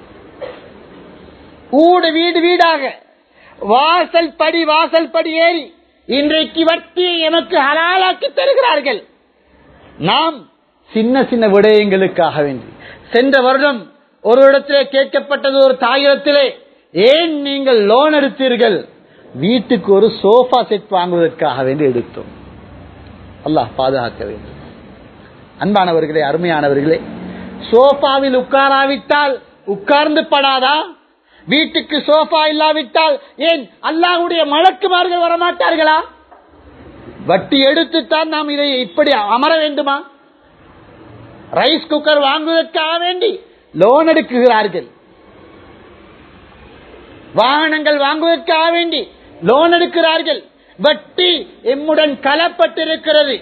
Speaker 1: ஊடு வீடு வீடாக வாசல் படி வாசல் படி ஏறி இன்றைக்கு வட்டியை எமக்கு ஹலாலாக்கி தருகிறார்கள் நாம் சின்ன சின்ன விடயங்களுக்காக வேண்டி சென்ற வருடம் ஒரு இடத்திலே கேட்கப்பட்டது ஒரு தாயிரத்திலே ஏன் நீங்கள் லோன் எடுத்தீர்கள் வீட்டுக்கு ஒரு சோஃபா செட் வாங்குவதற்காக வேண்டி எடுத்தோம் அல்லாஹ் பாதுகாக்க வேண்டும் அன்பானவர்களே அருமையானவர்களே சோஃபாவில் உட்காராவிட்டால் உட்கார்ந்து படாதா வீட்டுக்கு சோஃபா இல்லாவிட்டால் ஏன் அல்லாஹுடைய மலக்குமார்கள் வரமாட்டார்களா வட்டி எடுத்துத்தான் நாம் இதை இப்படி அமர வேண்டுமா ரைஸ் குக்கர் வாங்குவதற்காக வேண்டி லோன் எடுக்குகிறார்கள் வாகனங்கள் வாங்குவதற்காக வேண்டி லோன் எடுக்கிறார்கள் வட்டி எம்முடன் கலப்பட்டிருக்கிறது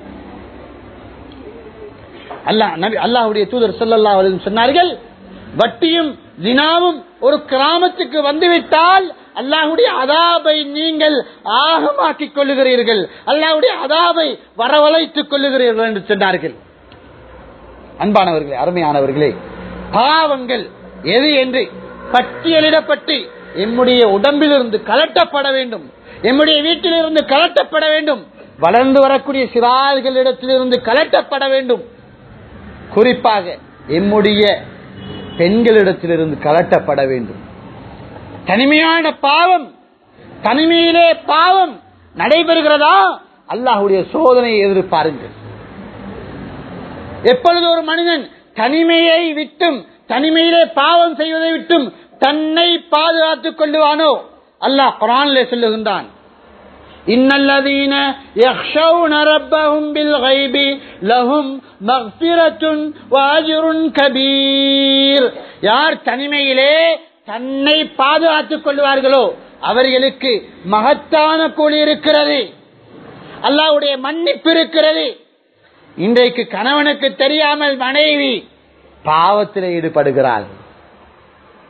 Speaker 1: அல்லாஹ் நபி அல்லாஹுடைய தூதர் சொல்லல்லா சொன்னார்கள் வட்டியும் ஜினாவும் ஒரு கிராமத்துக்கு வந்துவிட்டால் அல்லாஹுடைய அதாபை நீங்கள் ஆகமாக்கிக் கொள்ளுகிறீர்கள் அல்லாஹுடைய அதாபை வரவழைத்துக் கொள்ளுகிறீர்கள் என்று சொன்னார்கள் அன்பானவர்களே அருமையானவர்களே பாவங்கள் எது என்று பட்டியலிடப்பட்டு எம்முடைய உடம்பிலிருந்து கலட்டப்பட வேண்டும் எம்முடைய வீட்டிலிருந்து கலட்டப்பட வேண்டும் வளர்ந்து வரக்கூடிய சிறார்களிடத்திலிருந்து கலட்டப்பட வேண்டும் குறிப்பாக எம்முடைய பெண்களிடத்திலிருந்து கலட்டப்பட வேண்டும் தனிமையான பாவம் தனிமையிலே பாவம் நடைபெறுகிறதா அல்லாஹுடைய சோதனையை எதிர்பாருங்கள் எப்பொழுது ஒரு மனிதன் தனிமையை விட்டும் தனிமையிலே பாவம் செய்வதை விட்டும் தன்னை பாதுகாத்துக் கொள்ளுவானோ அல்லாஹ் குரானிலே சொல்லுகின்றான் இன்னல்லதீன يخشون ربهم بالغيب لهم مغفرة واجر كبير யார் தனிமையிலே தன்னை பாதுகாத்துக் கொள்வார்களோ அவர்களுக்கு மகத்தான கூலி இருக்கிறது அல்லாவுடைய மன்னிப்பு இருக்கிறது இன்றைக்கு கணவனுக்கு தெரியாமல் மனைவி பாவத்தில் ஈடுபடுகிறாள்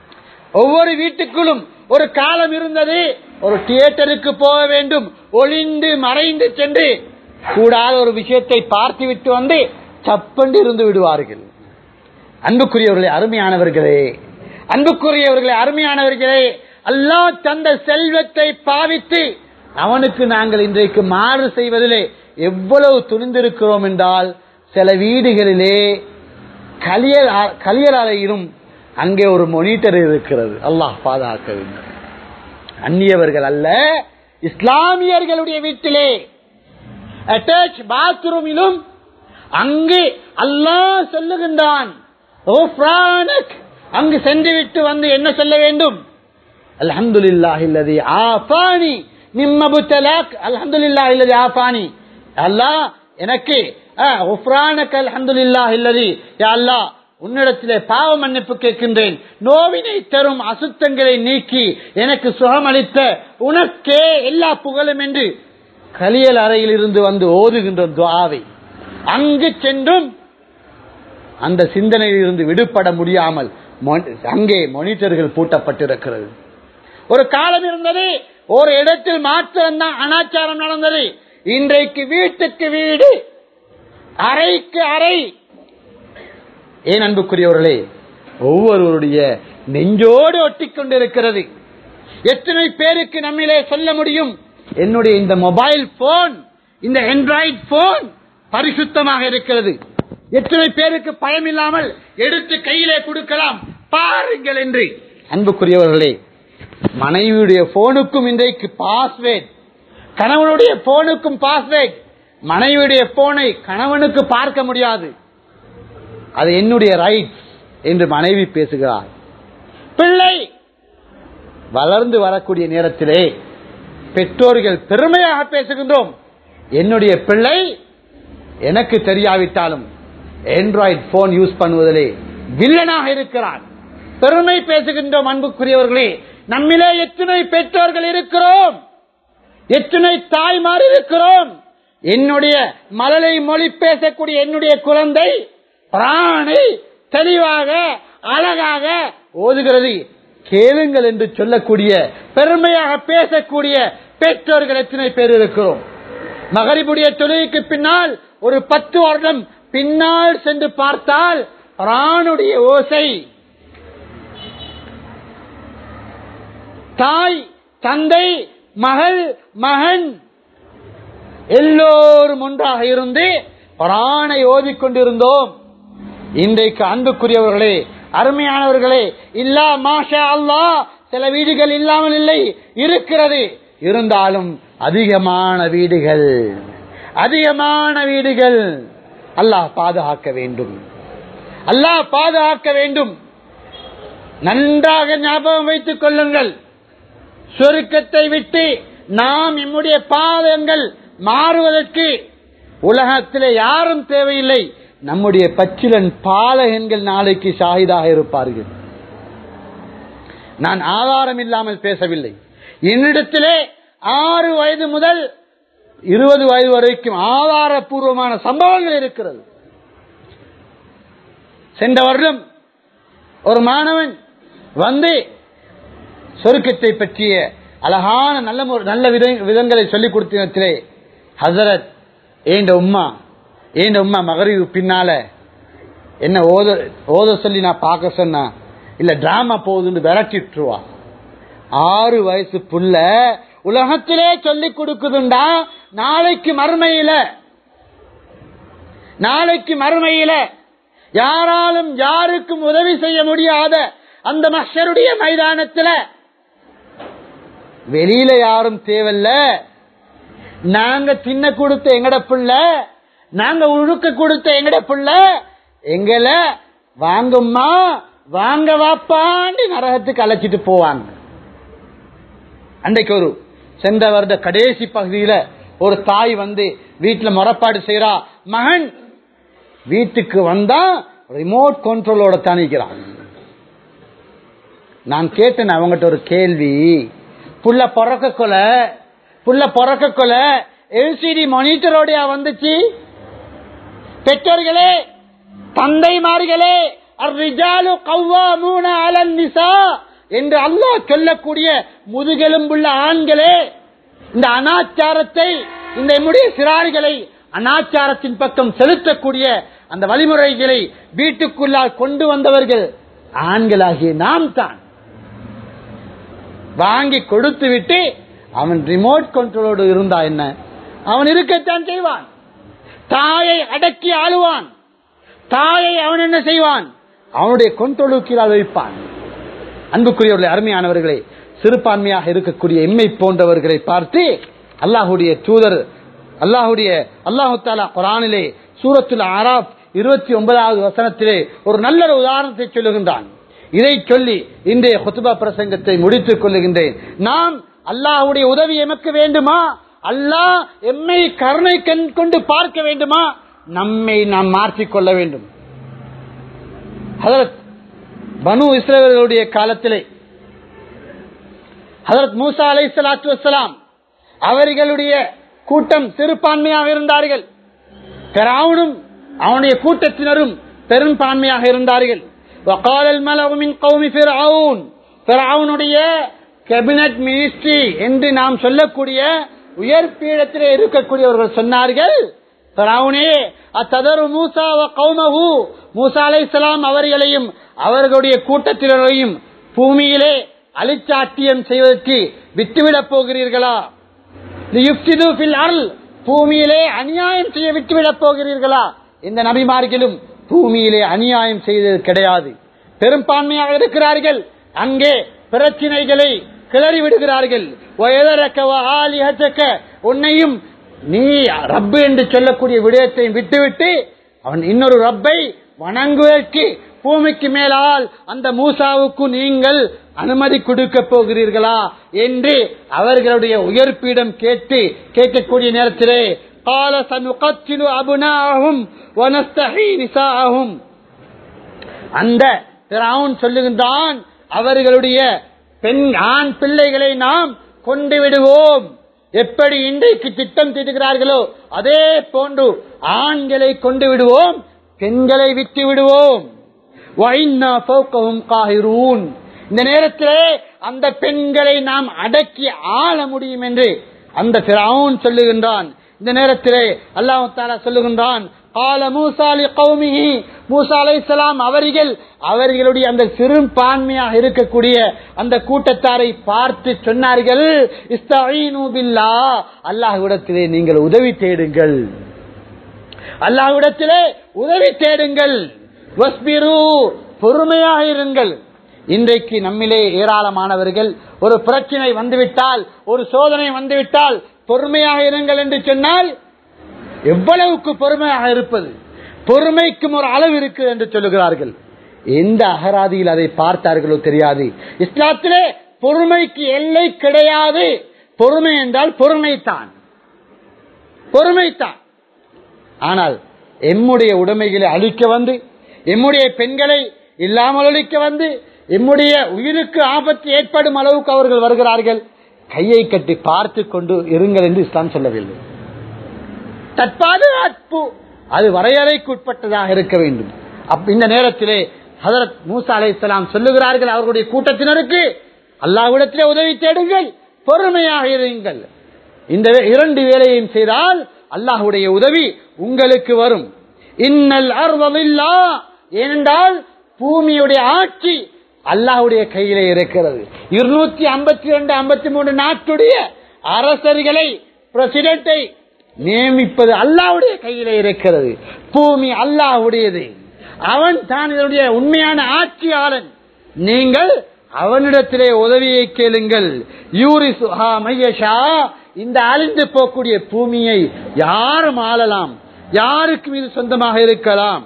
Speaker 1: ஒவ்வொரு வீட்டுக்குள்ளும் ஒரு காலம் இருந்தது ஒரு தியேட்டருக்கு போக வேண்டும் ஒளிந்து மறைந்து சென்று கூடாத ஒரு விஷயத்தை பார்த்து விட்டு வந்து சப்பண்டு இருந்து விடுவார்கள் அன்புக்குரியவர்களே அருமையானவர்களே அன்புக்குரியவர்களே அருமையானவர்களே அல்லாஹ் தந்த செல்வத்தை பாவித்து அவனுக்கு நாங்கள் இன்றைக்கு மாறு செய்வதிலே எவ்வளவு துணிந்திருக்கிறோம் என்றால் சில வீடுகளிலே கலியல் கலியல் அறையிலும் அங்கே ஒரு மொனிட்டர் இருக்கிறது அல்லாஹ் பாதுகாக்க வேண்டும் அந்நியவர்கள் அல்ல இஸ்லாமியர்களுடைய வீட்டிலே அட்டாச் பாத்ரூமிலும் அங்கு அல்லாஹ் சொல்லுகின்றான் "ஓஃப்ரானக்", அங்கு சென்று விட்டு வந்து என்ன சொல்ல வேண்டும் அல்ஹம்துலில்லாஹி அல்லதி ஆஃபானி மிம்ம புத்தலாக் அல்ஹம்துலில்லாஹி அல்லதி ஆஃபானி அல்லாஹ் எனக்கு உஃப்ரானக் அல்ஹம்துலில்லாஹி அல்லதி யா அல்லாஹ் உன்னிடத்திலே பாவ மன்னிப்பு கேட்கின்றேன் நோவினை தரும் அசுத்தங்களை நீக்கி எனக்கு சுகமளித்த உனக்கே எல்லா புகழும் என்று கலியல் அறையில் இருந்து வந்து ஓதுகின்ற துவாவை அங்கு சென்றும் அந்த சிந்தனையில் இருந்து விடுபட முடியாமல் மொ- அங்கே மொனிட்டர்கள் பூட்டப்பட்டிருக்கிறது ஒரு காலம் இருந்தது ஒரு இடத்தில் மாற்றம் தான் அனாச்சாரம் நடந்தது இன்றைக்கு வீட்டுக்கு வீடு அறைக்கு அறை ஏன் அன்புக்குரியவர்களே ஒவ்வொருவருடைய நெஞ்சோடு ஒட்டிக்கொண்டிருக்கிறது எத்தனை பேருக்கு நம்மிலே சொல்ல முடியும் என்னுடைய இந்த மொபைல் போன் இந்த ஆண்ட்ராய்டு போன் பரிசுத்தமாக இருக்கிறது எத்தனை பேருக்கு பயம் இல்லாமல் எடுத்து கையிலே கொடுக்கலாம் பாருங்கள் என்று அன்புக்குரியவர்களே மனைவியுடைய போனுக்கும் இன்றைக்கு பாஸ்வேர்ட் கணவனுடைய போனுக்கும் பாஸ்வேர்ட் மனைவியுடைய போனை கணவனுக்கு பார்க்க முடியாது அது என்னுடைய ரைட் என்று மனைவி பேசுகிறார் பிள்ளை வளர்ந்து வரக்கூடிய நேரத்திலே பெற்றோர்கள் பெருமையாக பேசுகின்றோம் என்னுடைய பிள்ளை எனக்கு தெரியாவிட்டாலும் ஆண்ட்ராய்டு போன் யூஸ் பண்ணுவதிலே வில்லனாக இருக்கிறான் பெருமை பேசுகின்றோம் அன்புக்குரியவர்களே நம்மிலே எத்தனை பெற்றோர்கள் இருக்கிறோம் எத்தனை தாய்மார் இருக்கிறோம் என்னுடைய மலலை மொழி பேசக்கூடிய என்னுடைய குழந்தை பிராணை தெளிவாக அழகாக ஓதுகிறது கேளுங்கள் என்று சொல்லக்கூடிய பெருமையாக பேசக்கூடிய பெற்றோர்கள் எத்தனை பேர் இருக்கிறோம் மகரிபுடைய தொழுகைக்கு பின்னால் ஒரு பத்து வருடம் பின்னால் சென்று பார்த்தால் பிராணுடைய ஓசை தாய் தந்தை மகள் மகன் எல்லோரும் ஒன்றாக இருந்து பிராணை ஓதிக்கொண்டிருந்தோம் இன்றைக்கு அன்புக்குரியவர்களே அருமையானவர்களே இல்லா மாஷா அல்லாஹ் சில வீடுகள் இல்லாமல் இல்லை இருக்கிறது இருந்தாலும் அதிகமான வீடுகள் அதிகமான வீடுகள் அல்லாஹ் பாதுகாக்க வேண்டும் அல்லாஹ் பாதுகாக்க வேண்டும் நன்றாக ஞாபகம் வைத்துக் கொள்ளுங்கள் சொருக்கத்தை விட்டு நாம் நம்முடைய பாதங்கள் மாறுவதற்கு உலகத்திலே யாரும் தேவையில்லை நம்முடைய பச்சிலன் பாலகன்கள் நாளைக்கு ஷாஹிதாக இருப்பார்கள் நான் ஆதாரம் இல்லாமல் பேசவில்லை என்னிடத்திலே ஆறு வயது முதல் இருபது வயது வரைக்கும் ஆதாரபூர்வமான சம்பவங்கள் இருக்கிறது சென்ற வருடம் ஒரு மாணவன் வந்து சொருக்கத்தை பற்றிய அழகான நல்ல மு- நல்ல வித- விதங்களை சொல்லிக் கொடுத்தினத்திலே ஹசரத் ஏண்ட உம்மா ஏண்ட உம்மா மகரிவு பின்னால என்ன ஓத ஓத சொல்லி நான் பார்க்க சொன்னா இல்ல டிராமா போகுதுன்னு விரட்டிட்டுருவா ஆறு வயசு புள்ள உலகத்திலே சொல்லிக் கொடுக்குதுண்டா நாளைக்கு மறுமையில நாளைக்கு மறுமையில யாராலும் யாருக்கும் உதவி செய்ய முடியாத அந்த மஷருடைய மைதானத்துல வெளியில யாரும் தேவையில்ல நாங்க தின்ன கொடுத்த எங்கட புள்ள நாங்க உழுக்க கொடுத்த எங்கட புள்ள எங்களை வாங்கம்மா வாங்க வாப்பாண்டி நரகத்துக்கு அழைச்சிட்டு போவாங்க அன்றைக்கு ஒரு சென்ற வருட கடைசி பகுதியில ஒரு தாய் வந்து வீட்டுல முறப்பாடு செய்யறா மகன் வீட்டுக்கு வந்தா ரிமோட் கண்ட்ரோலோட தணிக்கிறான் நான் கேட்டேன் அவங்ககிட்ட ஒரு கேள்வி புள்ள பிறக்க கொல புள்ள பிறக்க கொல எல்சிடி மானிட்டரோடயா வந்துச்சு பெற்றோர்களே தந்தைமார்களே الرجال قوامون على النساء என்று அல்லாஹ் சொல்லக்கூடிய முதுகெலும்புள்ள ஆண்களே இந்த அனாச்சாரத்தை இந்த நம்முடைய சிறார்களை அனாச்சாரத்தின் பக்கம் செலுத்தக்கூடிய அந்த வழிமுறைகளை வீட்டுக்குள்ளால் கொண்டு வந்தவர்கள் ஆண்களாகிய நாம் தான் வாங்கி கொடுத்து விட்டு அவன் ரிமோட் கண்ட்ரோலோடு இருந்தா என்ன அவன் இருக்கத்தான் செய்வான் தாயை அடக்கி ஆளுவான் தாயை அவன் என்ன செய்வான் அவனுடைய கொண்டொழுக்கிலால் வைப்பான் அன்புக்குரியவர்களே அருமையானவர்களே சிறுபான்மையாக இருக்கக்கூடிய எம்மை போன்றவர்களை பார்த்து அல்லாஹுடைய தூதர் அல்லாஹுடைய அல்லாஹு தாலா குரானிலே சூரத்துல் ஆராப் இருபத்தி ஒன்பதாவது வசனத்திலே ஒரு நல்ல ஒரு உதாரணத்தை சொல்லுகின்றான் இதை சொல்லி இன்றைய குத்துபா பிரசங்கத்தை முடித்துக் கொள்ளுகின்றேன் நாம் அல்லாஹுடைய உதவி எமக்கு வேண்டுமா அல்லாஹ் எம்மை கருணை கண் கொண்டு பார்க்க வேண்டுமா நம்மை நாம் மாற்றிக் கொள்ள வேண்டும் ஹதரத் பனு இஸ்ரேலர்களுடைய காலத்திலே ஹதரத் மூசா அலை சலாத்து வசலாம் அவர்களுடைய கூட்டம் சிறுபான்மையாக இருந்தார்கள் பெறாவுனும் அவனுடைய கூட்டத்தினரும் பெரும்பான்மையாக இருந்தார்கள் وقال الملأ من قوم فرعون فرعونுடைய கேபினட் மினிஸ்ட்ரி என்று நாம் சொல்லக்கூடிய உயர் பீடத்திலே இருக்கக்கூடியவர்கள் சொன்னார்கள் ஃபரௌனே அத்ததரு மூசா வ கௌமஹு மூசா அலைஹிஸ்ஸலாம் அவர்களையும் அவர்களுடைய கூட்டத்தினரையும் பூமியிலே அழிச்சாட்டியம் செய்வதற்கு விட்டுவிடப் போகிறீர்களா லியுஃப்சிது ஃபில் அர்ல் பூமியிலே அநியாயம் செய்ய விட்டுவிடப் போகிறீர்களா இந்த நபிமார்களும் பூமியிலே அநியாயம் செய்தது கிடையாது பெரும்பான்மையாக இருக்கிறார்கள் அங்கே பிரச்சினைகளை கிளறி விடுகிறார்கள் வயதரக்க வ ஆலிஹத்தக்க உன்னையும் நீ ரப்பு என்று சொல்லக்கூடிய விடயத்தை விட்டுவிட்டு அவன் இன்னொரு ரப்பை வணங்குவதற்கு பூமிக்கு மேலால் அந்த மூசாவுக்கு நீங்கள் அனுமதி கொடுக்க போகிறீர்களா என்று அவர்களுடைய உயர்ப்பீடம் கேட்டு கேட்கக்கூடிய நேரத்திலே قال سنقتل أبناءهم ونستحيي نساءهم அந்த பிராவுன் சொல்லுகின்றான் அவர்களுடைய பெண் ஆண் பிள்ளைகளை நாம் கொண்டு விடுவோம் எப்படி இன்றைக்கு திட்டம் தீட்டுகிறார்களோ அதே போன்று ஆண்களை கொண்டு விடுவோம் பெண்களை விட்டு விடுவோம் வைன்னா ஃபௌகஹும் காஹிரூன். இந்த நேரத்திலே அந்த பெண்களை நாம் அடக்கி ஆள முடியும் என்று அந்த பிராவுன் சொல்லுகின்றான் இந்த நேரத்திலே அல்லாஹ் தாலா சொல்லுகின்றான் கால மூசாலி கௌமிஹி மூசா அலைஹிஸ்ஸலாம் அவர்கள் அவர்களுடைய அந்த சிறுபான்மையாக இருக்கக்கூடிய அந்த கூட்டத்தாரை பார்த்து சொன்னார்கள் இஸ்தஈனு பில்லாஹ் அல்லாஹ்விடத்திலே நீங்கள் உதவி தேடுங்கள் அல்லாஹ்விடத்திலே உதவி தேடுங்கள் வஸ்பிரு பொறுமையாக இருங்கள் இன்றைக்கு நம்மிலே ஏராளமானவர்கள் ஒரு பிரச்சனை வந்துவிட்டால் ஒரு சோதனை வந்துவிட்டால் பொறுமையாக இருங்கள் என்று சொன்னால் எவ்வளவுக்கு பொறுமையாக இருப்பது பொறுமைக்கும் ஒரு அளவு இருக்கு என்று சொல்லுகிறார்கள் எந்த அகராதியில் அதை பார்த்தார்களோ தெரியாது இஸ்லாத்திலே பொறுமைக்கு எல்லை கிடையாது பொறுமை என்றால் பொறுமைத்தான் பொறுமைத்தான் ஆனால் எம்முடைய உடைமைகளை அழிக்க வந்து எம்முடைய பெண்களை இல்லாமல் ஒழிக்க வந்து எம்முடைய உயிருக்கு ஆபத்து ஏற்படும் அளவுக்கு அவர்கள் வருகிறார்கள் கையை கட்டி பார்த்து கொண்டு இருங்கள் என்று இஸ்லாம் சொல்லவில்லை தற்பாதுகாப்பு அது வரையறைக்கு உட்பட்டதாக இருக்க வேண்டும் அப்ப இந்த நேரத்திலே ஹதரத் மூசா அலை சொல்லுகிறார்கள் அவர்களுடைய கூட்டத்தினருக்கு அல்லாஹ்விடத்திலே உதவி தேடுங்கள் பொறுமையாக இருங்கள் இந்த வே- இரண்டு வேலையையும் செய்தால் அல்லாஹ்வுடைய உதவி உங்களுக்கு வரும் இன்னல் அர்வமில்லா ஏனென்றால் பூமியுடைய ஆட்சி அல்லாஹ்வுடைய கையிலே இருக்கிறது இருநூத்தி ஐம்பத்தி ரெண்டு ஐம்பத்தி மூணு நாட்டுடைய அரசர்களை பிரசிடென்ட்டை நியமிப்பது அல்லாஹ்வுடைய கையிலே இருக்கிறது பூமி அல்லாஹ்வுடையது அவன் தான் இதனுடைய உண்மையான ஆட்சியாளன் நீங்கள் அவனிடத்திலே உதவியை கேளுங்கள் யூரி சுஹா மையஷா இந்த அழிந்து போகக்கூடிய பூமியை யாரும் ஆளலாம் யாருக்கு இது சொந்தமாக இருக்கலாம்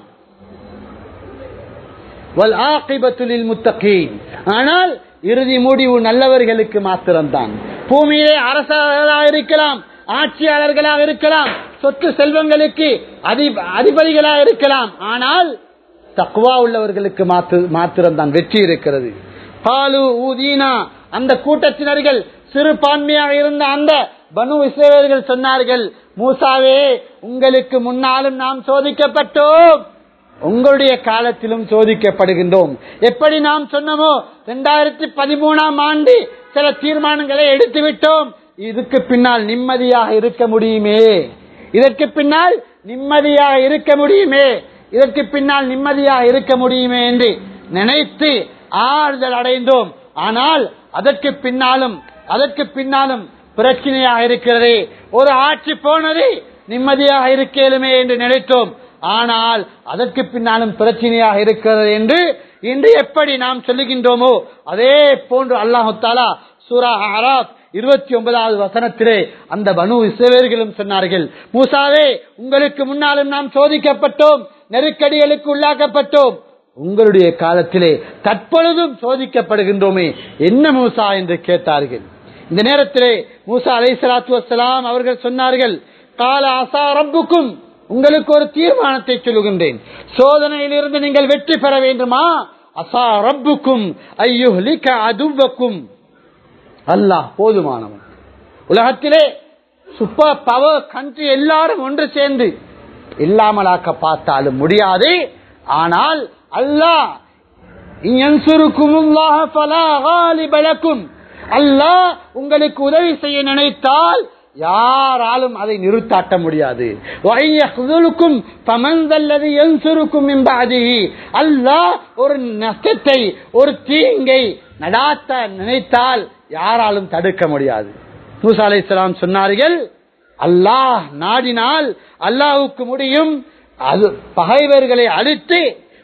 Speaker 1: வல் ஆகிபத்து லில் முத்தகீன். ஆனால் இறுதி முடிவு நல்லவர்களுக்கு மாத்திரம்தான் பூமியிலே அரசர்களாக இருக்கலாம் ஆட்சியாளர்களாக இருக்கலாம் சொத்து செல்வங்களுக்கு அதி- அதிபதிகளாக இருக்கலாம் ஆனால் தக்குவா உள்ளவர்களுக்கு மாத்து- மாத்திரம்தான் வெற்றி இருக்கிறது பாலு ஊதீனா அந்த கூட்டத்தினர்கள் சிறுபான்மையாக இருந்த அந்த பனு இஸ்ரேலர்கள் சொன்னார்கள் மூசாவே உங்களுக்கு முன்னாலும் நாம் சோதிக்கப்பட்டோம் உங்களுடைய காலத்திலும் சோதிக்கப்படுகின்றோம் எப்படி நாம் சொன்னோமோ இரண்டாயிரத்தி பதிமூணாம் ஆண்டு சில தீர்மானங்களை எடுத்து விட்டோம் இதுக்கு பின்னால் நிம்மதியாக இருக்க முடியுமே இதற்கு பின்னால் நிம்மதியாக இருக்க முடியுமே இதற்கு பின்னால் நிம்மதியாக இருக்க முடியுமே என்று நினைத்து ஆறுதல் அடைந்தோம் ஆனால் அதற்கு பின்னாலும் அதற்கு பின்னாலும் பிரச்சனையாக இருக்கிறது ஒரு ஆட்சி போனது நிம்மதியாக இருக்கலுமே என்று நினைத்தோம் ஆனால் அதற்கு பின்னாலும் பிரச்சனையாக இருக்கிறது என்று இன்று எப்படி நாம் சொல்லுகின்றோமோ அதே போன்று அல்லாஹு தாலா சூரா அராப் இருபத்தி ஒன்பதாவது வசனத்திலே அந்த பனு இஸ்ரவேர்களும் சொன்னார்கள் மூசாவே உங்களுக்கு முன்னாலும் நாம் சோதிக்கப்பட்டோம் நெருக்கடிகளுக்கு உள்ளாக்கப்பட்டோம் உங்களுடைய காலத்திலே தற்பொழுதும் சோதிக்கப்படுகின்றோமே என்ன மூசா என்று கேட்டார்கள் இந்த நேரத்திலே மூசா அலை சலாத்து வசலாம் அவர்கள் சொன்னார்கள் கால அசா ரப்புக்கும் உங்களுக்கு ஒரு தீர்மானத்தை சொல்லுகின்றேன் சோதனையிலிருந்து நீங்கள் வெற்றி பெற வேண்டுமா அசா ரப்புக்கும் ஐயுஹ்லிக அதுவக்கும் அல்லாஹ் போதுமானவன் உலகத்திலே சூப்பர் பவர் கண்ட்ரி எல்லாரும் ஒன்று சேர்ந்து இல்லாமலாக்க பார்த்தாலும் முடியாது ஆனால் அல்லாஹ் அல்லாஹ் உங்களுக்கு உதவி செய்ய நினைத்தால் யாராலும் அதை நிறுத்தாட்ட முடியாது அல்லாஹ் ஒரு நஷ்டத்தை ஒரு தீங்கை நடாத்த நினைத்தால் யாராலும் தடுக்க முடியாது மூசா அலை சொன்னார்கள் அல்லாஹ் நாடினால் அல்லாஹுக்கு முடியும் அது பகைவர்களை அழித்து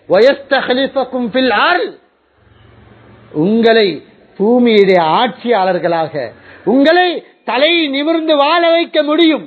Speaker 1: உங்களை பூமியுடைய ஆட்சியாளர்களாக உங்களை தலை நிமிர்ந்து வாழ வைக்க முடியும்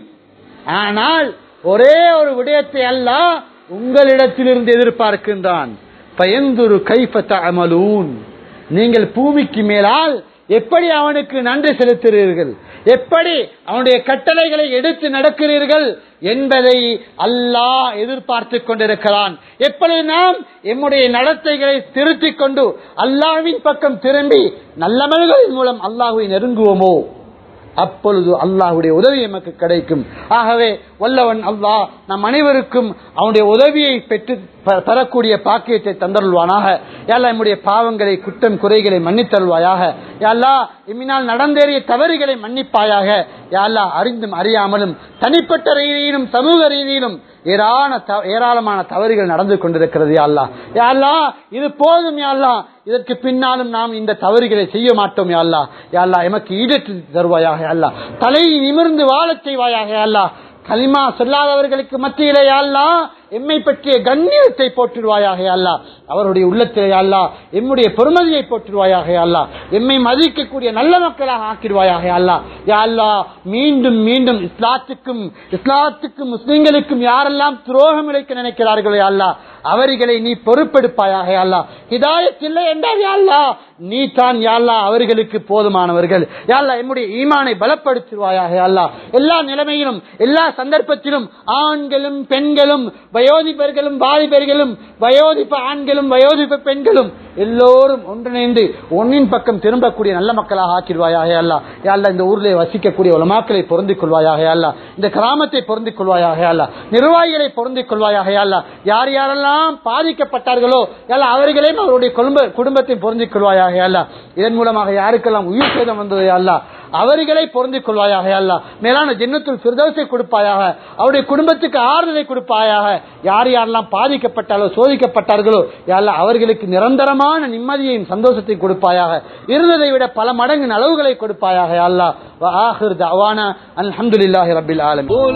Speaker 1: ஆனால் ஒரே ஒரு விடயத்தை அல்ல உங்களிடத்திலிருந்து எதிர்பார்க்கின்றான் பயந்துரு கைப்பத்த அமலூன் நீங்கள் பூமிக்கு மேலால் எப்படி அவனுக்கு நன்றி செலுத்துகிறீர்கள் எப்படி அவனுடைய கட்டளைகளை எடுத்து நடக்கிறீர்கள் என்பதை அல்லாஹ் எதிர்பார்த்து கொண்டிருக்கிறான் எப்படி நாம் எம்முடைய நடத்தைகளை திருத்திக் கொண்டு அல்லாஹ்வின் பக்கம் திரும்பி நல்லமல்களின் மூலம் அல்லாஹுவை நெருங்குவோமோ அப்பொழுது அல்லாஹுடைய உதவி நமக்கு கிடைக்கும் ஆகவே வல்லவன் அல்லாஹ் நம் அனைவருக்கும் அவனுடைய உதவியை பெற்று பெறக்கூடிய பாக்கியத்தை தந்தருள்வானாக யாழ்லா நம்முடைய பாவங்களை குற்றம் குறைகளை மன்னித்தருள்வாயாக யாழ்லா இம்மினால் நடந்தேறிய தவறுகளை மன்னிப்பாயாக யாழ்லா அறிந்தும் அறியாமலும் தனிப்பட்ட ரீதியிலும் சமூக ரீதியிலும் ஏராள ஏராளமான தவறுகள் நடந்து கொண்டிருக்கிறது யாழ்லா யாழ்லா இது போதும் யாழ்லா இதற்கு பின்னாலும் நாம் இந்த தவறுகளை செய்ய மாட்டோம் யாழ்லா யாழ்லா எமக்கு ஈடற்று தருவாயாக யாழ்லா தலை நிமிர்ந்து வாழச் செய்வாயாக யாழ்லா கலிமா சொல்லாதவர்களுக்கு மத்தியிலே யாழ்லா எம்மை பற்றிய கண்ணியத்தை போற்றுவாயாக அல்லா அவருடைய உள்ளத்திலே அல்லா எம்முடைய பெருமதியை போற்றுவாயாக அல்லா எம்மை மதிக்கக்கூடிய நல்ல மக்களாக ஆக்கிடுவாயாக அல்லா யா அல்லா மீண்டும் மீண்டும் இஸ்லாத்துக்கும் இஸ்லாத்துக்கும் முஸ்லிம்களுக்கும் யாரெல்லாம் துரோகம் இழைக்க நினைக்கிறார்களோ அல்லா அவர்களை நீ பொறுப்பெடுப்பாயாக அல்லா ஹிதாயத் இல்லை என்றால் யாழ்லா நீ தான் யாழ்லா அவர்களுக்கு போதுமானவர்கள் யாழ்லா எம்முடைய ஈமானை பலப்படுத்துவாயாக அல்லா எல்லா நிலைமையிலும் எல்லா சந்தர்ப்பத்திலும் ஆண்களும் பெண்களும் வயோதிபர்களும் வாலிபர்களும் வயோதிப்ப ஆண்களும் வயோதிப்ப பெண்களும் எல்லோரும் ஒன்றிணைந்து ஒன்னின் பக்கம் திரும்பக்கூடிய நல்ல மக்களாக ஆக்கிடுவாயாக அல்லா யாழ்லா இந்த ஊரிலே வசிக்கக்கூடிய உலமாக்களை பொருந்திக் கொள்வாயாக அல்லா இந்த கிராமத்தை பொருந்திக் கொள்வாயாக அல்லா நிர்வாகிகளை பொருந்திக் கொள்வாயாக அல்லா யார் யாரெல்லாம் பாதிக்கப்பட்டார்களோ எல்லா அவர்களையும் அவருடைய குடும்ப குடும்பத்தை பொருந்திக் கொள்வாயாக அல்லா இதன் மூலமாக யாருக்கெல்லாம் உயிர் சேதம் வந்தது அல்லா அவர்களை பொருந்திக் கொள்வாயாக அல்லா மேலான ஜென்னத்தில் பிரதோசை கொடுப்பாயாக அவருடைய குடும்பத்துக்கு ஆறுதலை கொடுப்பாயாக யார் யாரெல்லாம் பாதிக்கப்பட்டாலோ சோதிக்கப்பட்டார்களோ யாரெல்லாம் அவர்களுக்கு நிரந்தரமான நிம்மதியையும் சந்தோஷத்தையும் கொடுப்பாயாக இருந்ததை விட பல மடங்கு நலவுகளை கொடுப்பாயாக அல்லா ஆஹிர் தவானா அல்ஹம்துலில்லாஹி ரப்பில் ஆலமீன்
Speaker 2: قل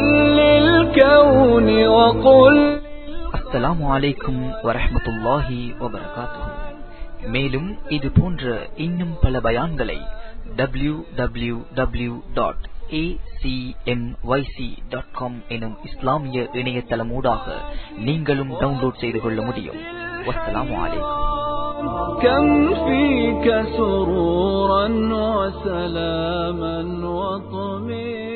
Speaker 2: للكون وقل
Speaker 3: அஸ்ஸலாமு அலைக்கும் வரஹ்மத்துல்லாஹி வபரகாத்துஹு மேலும் இது போன்ற இன்னும் பல பயான்களை W W W dot dot com எனும் இஸ்லாமிய இணையதளமூடாக நீங்களும் டவுன்லோட் செய்து கொள்ள முடியும் வஸ்ஸலாமு அலைக்கும்
Speaker 2: كم فيك سرورا وسلاما وطمئنا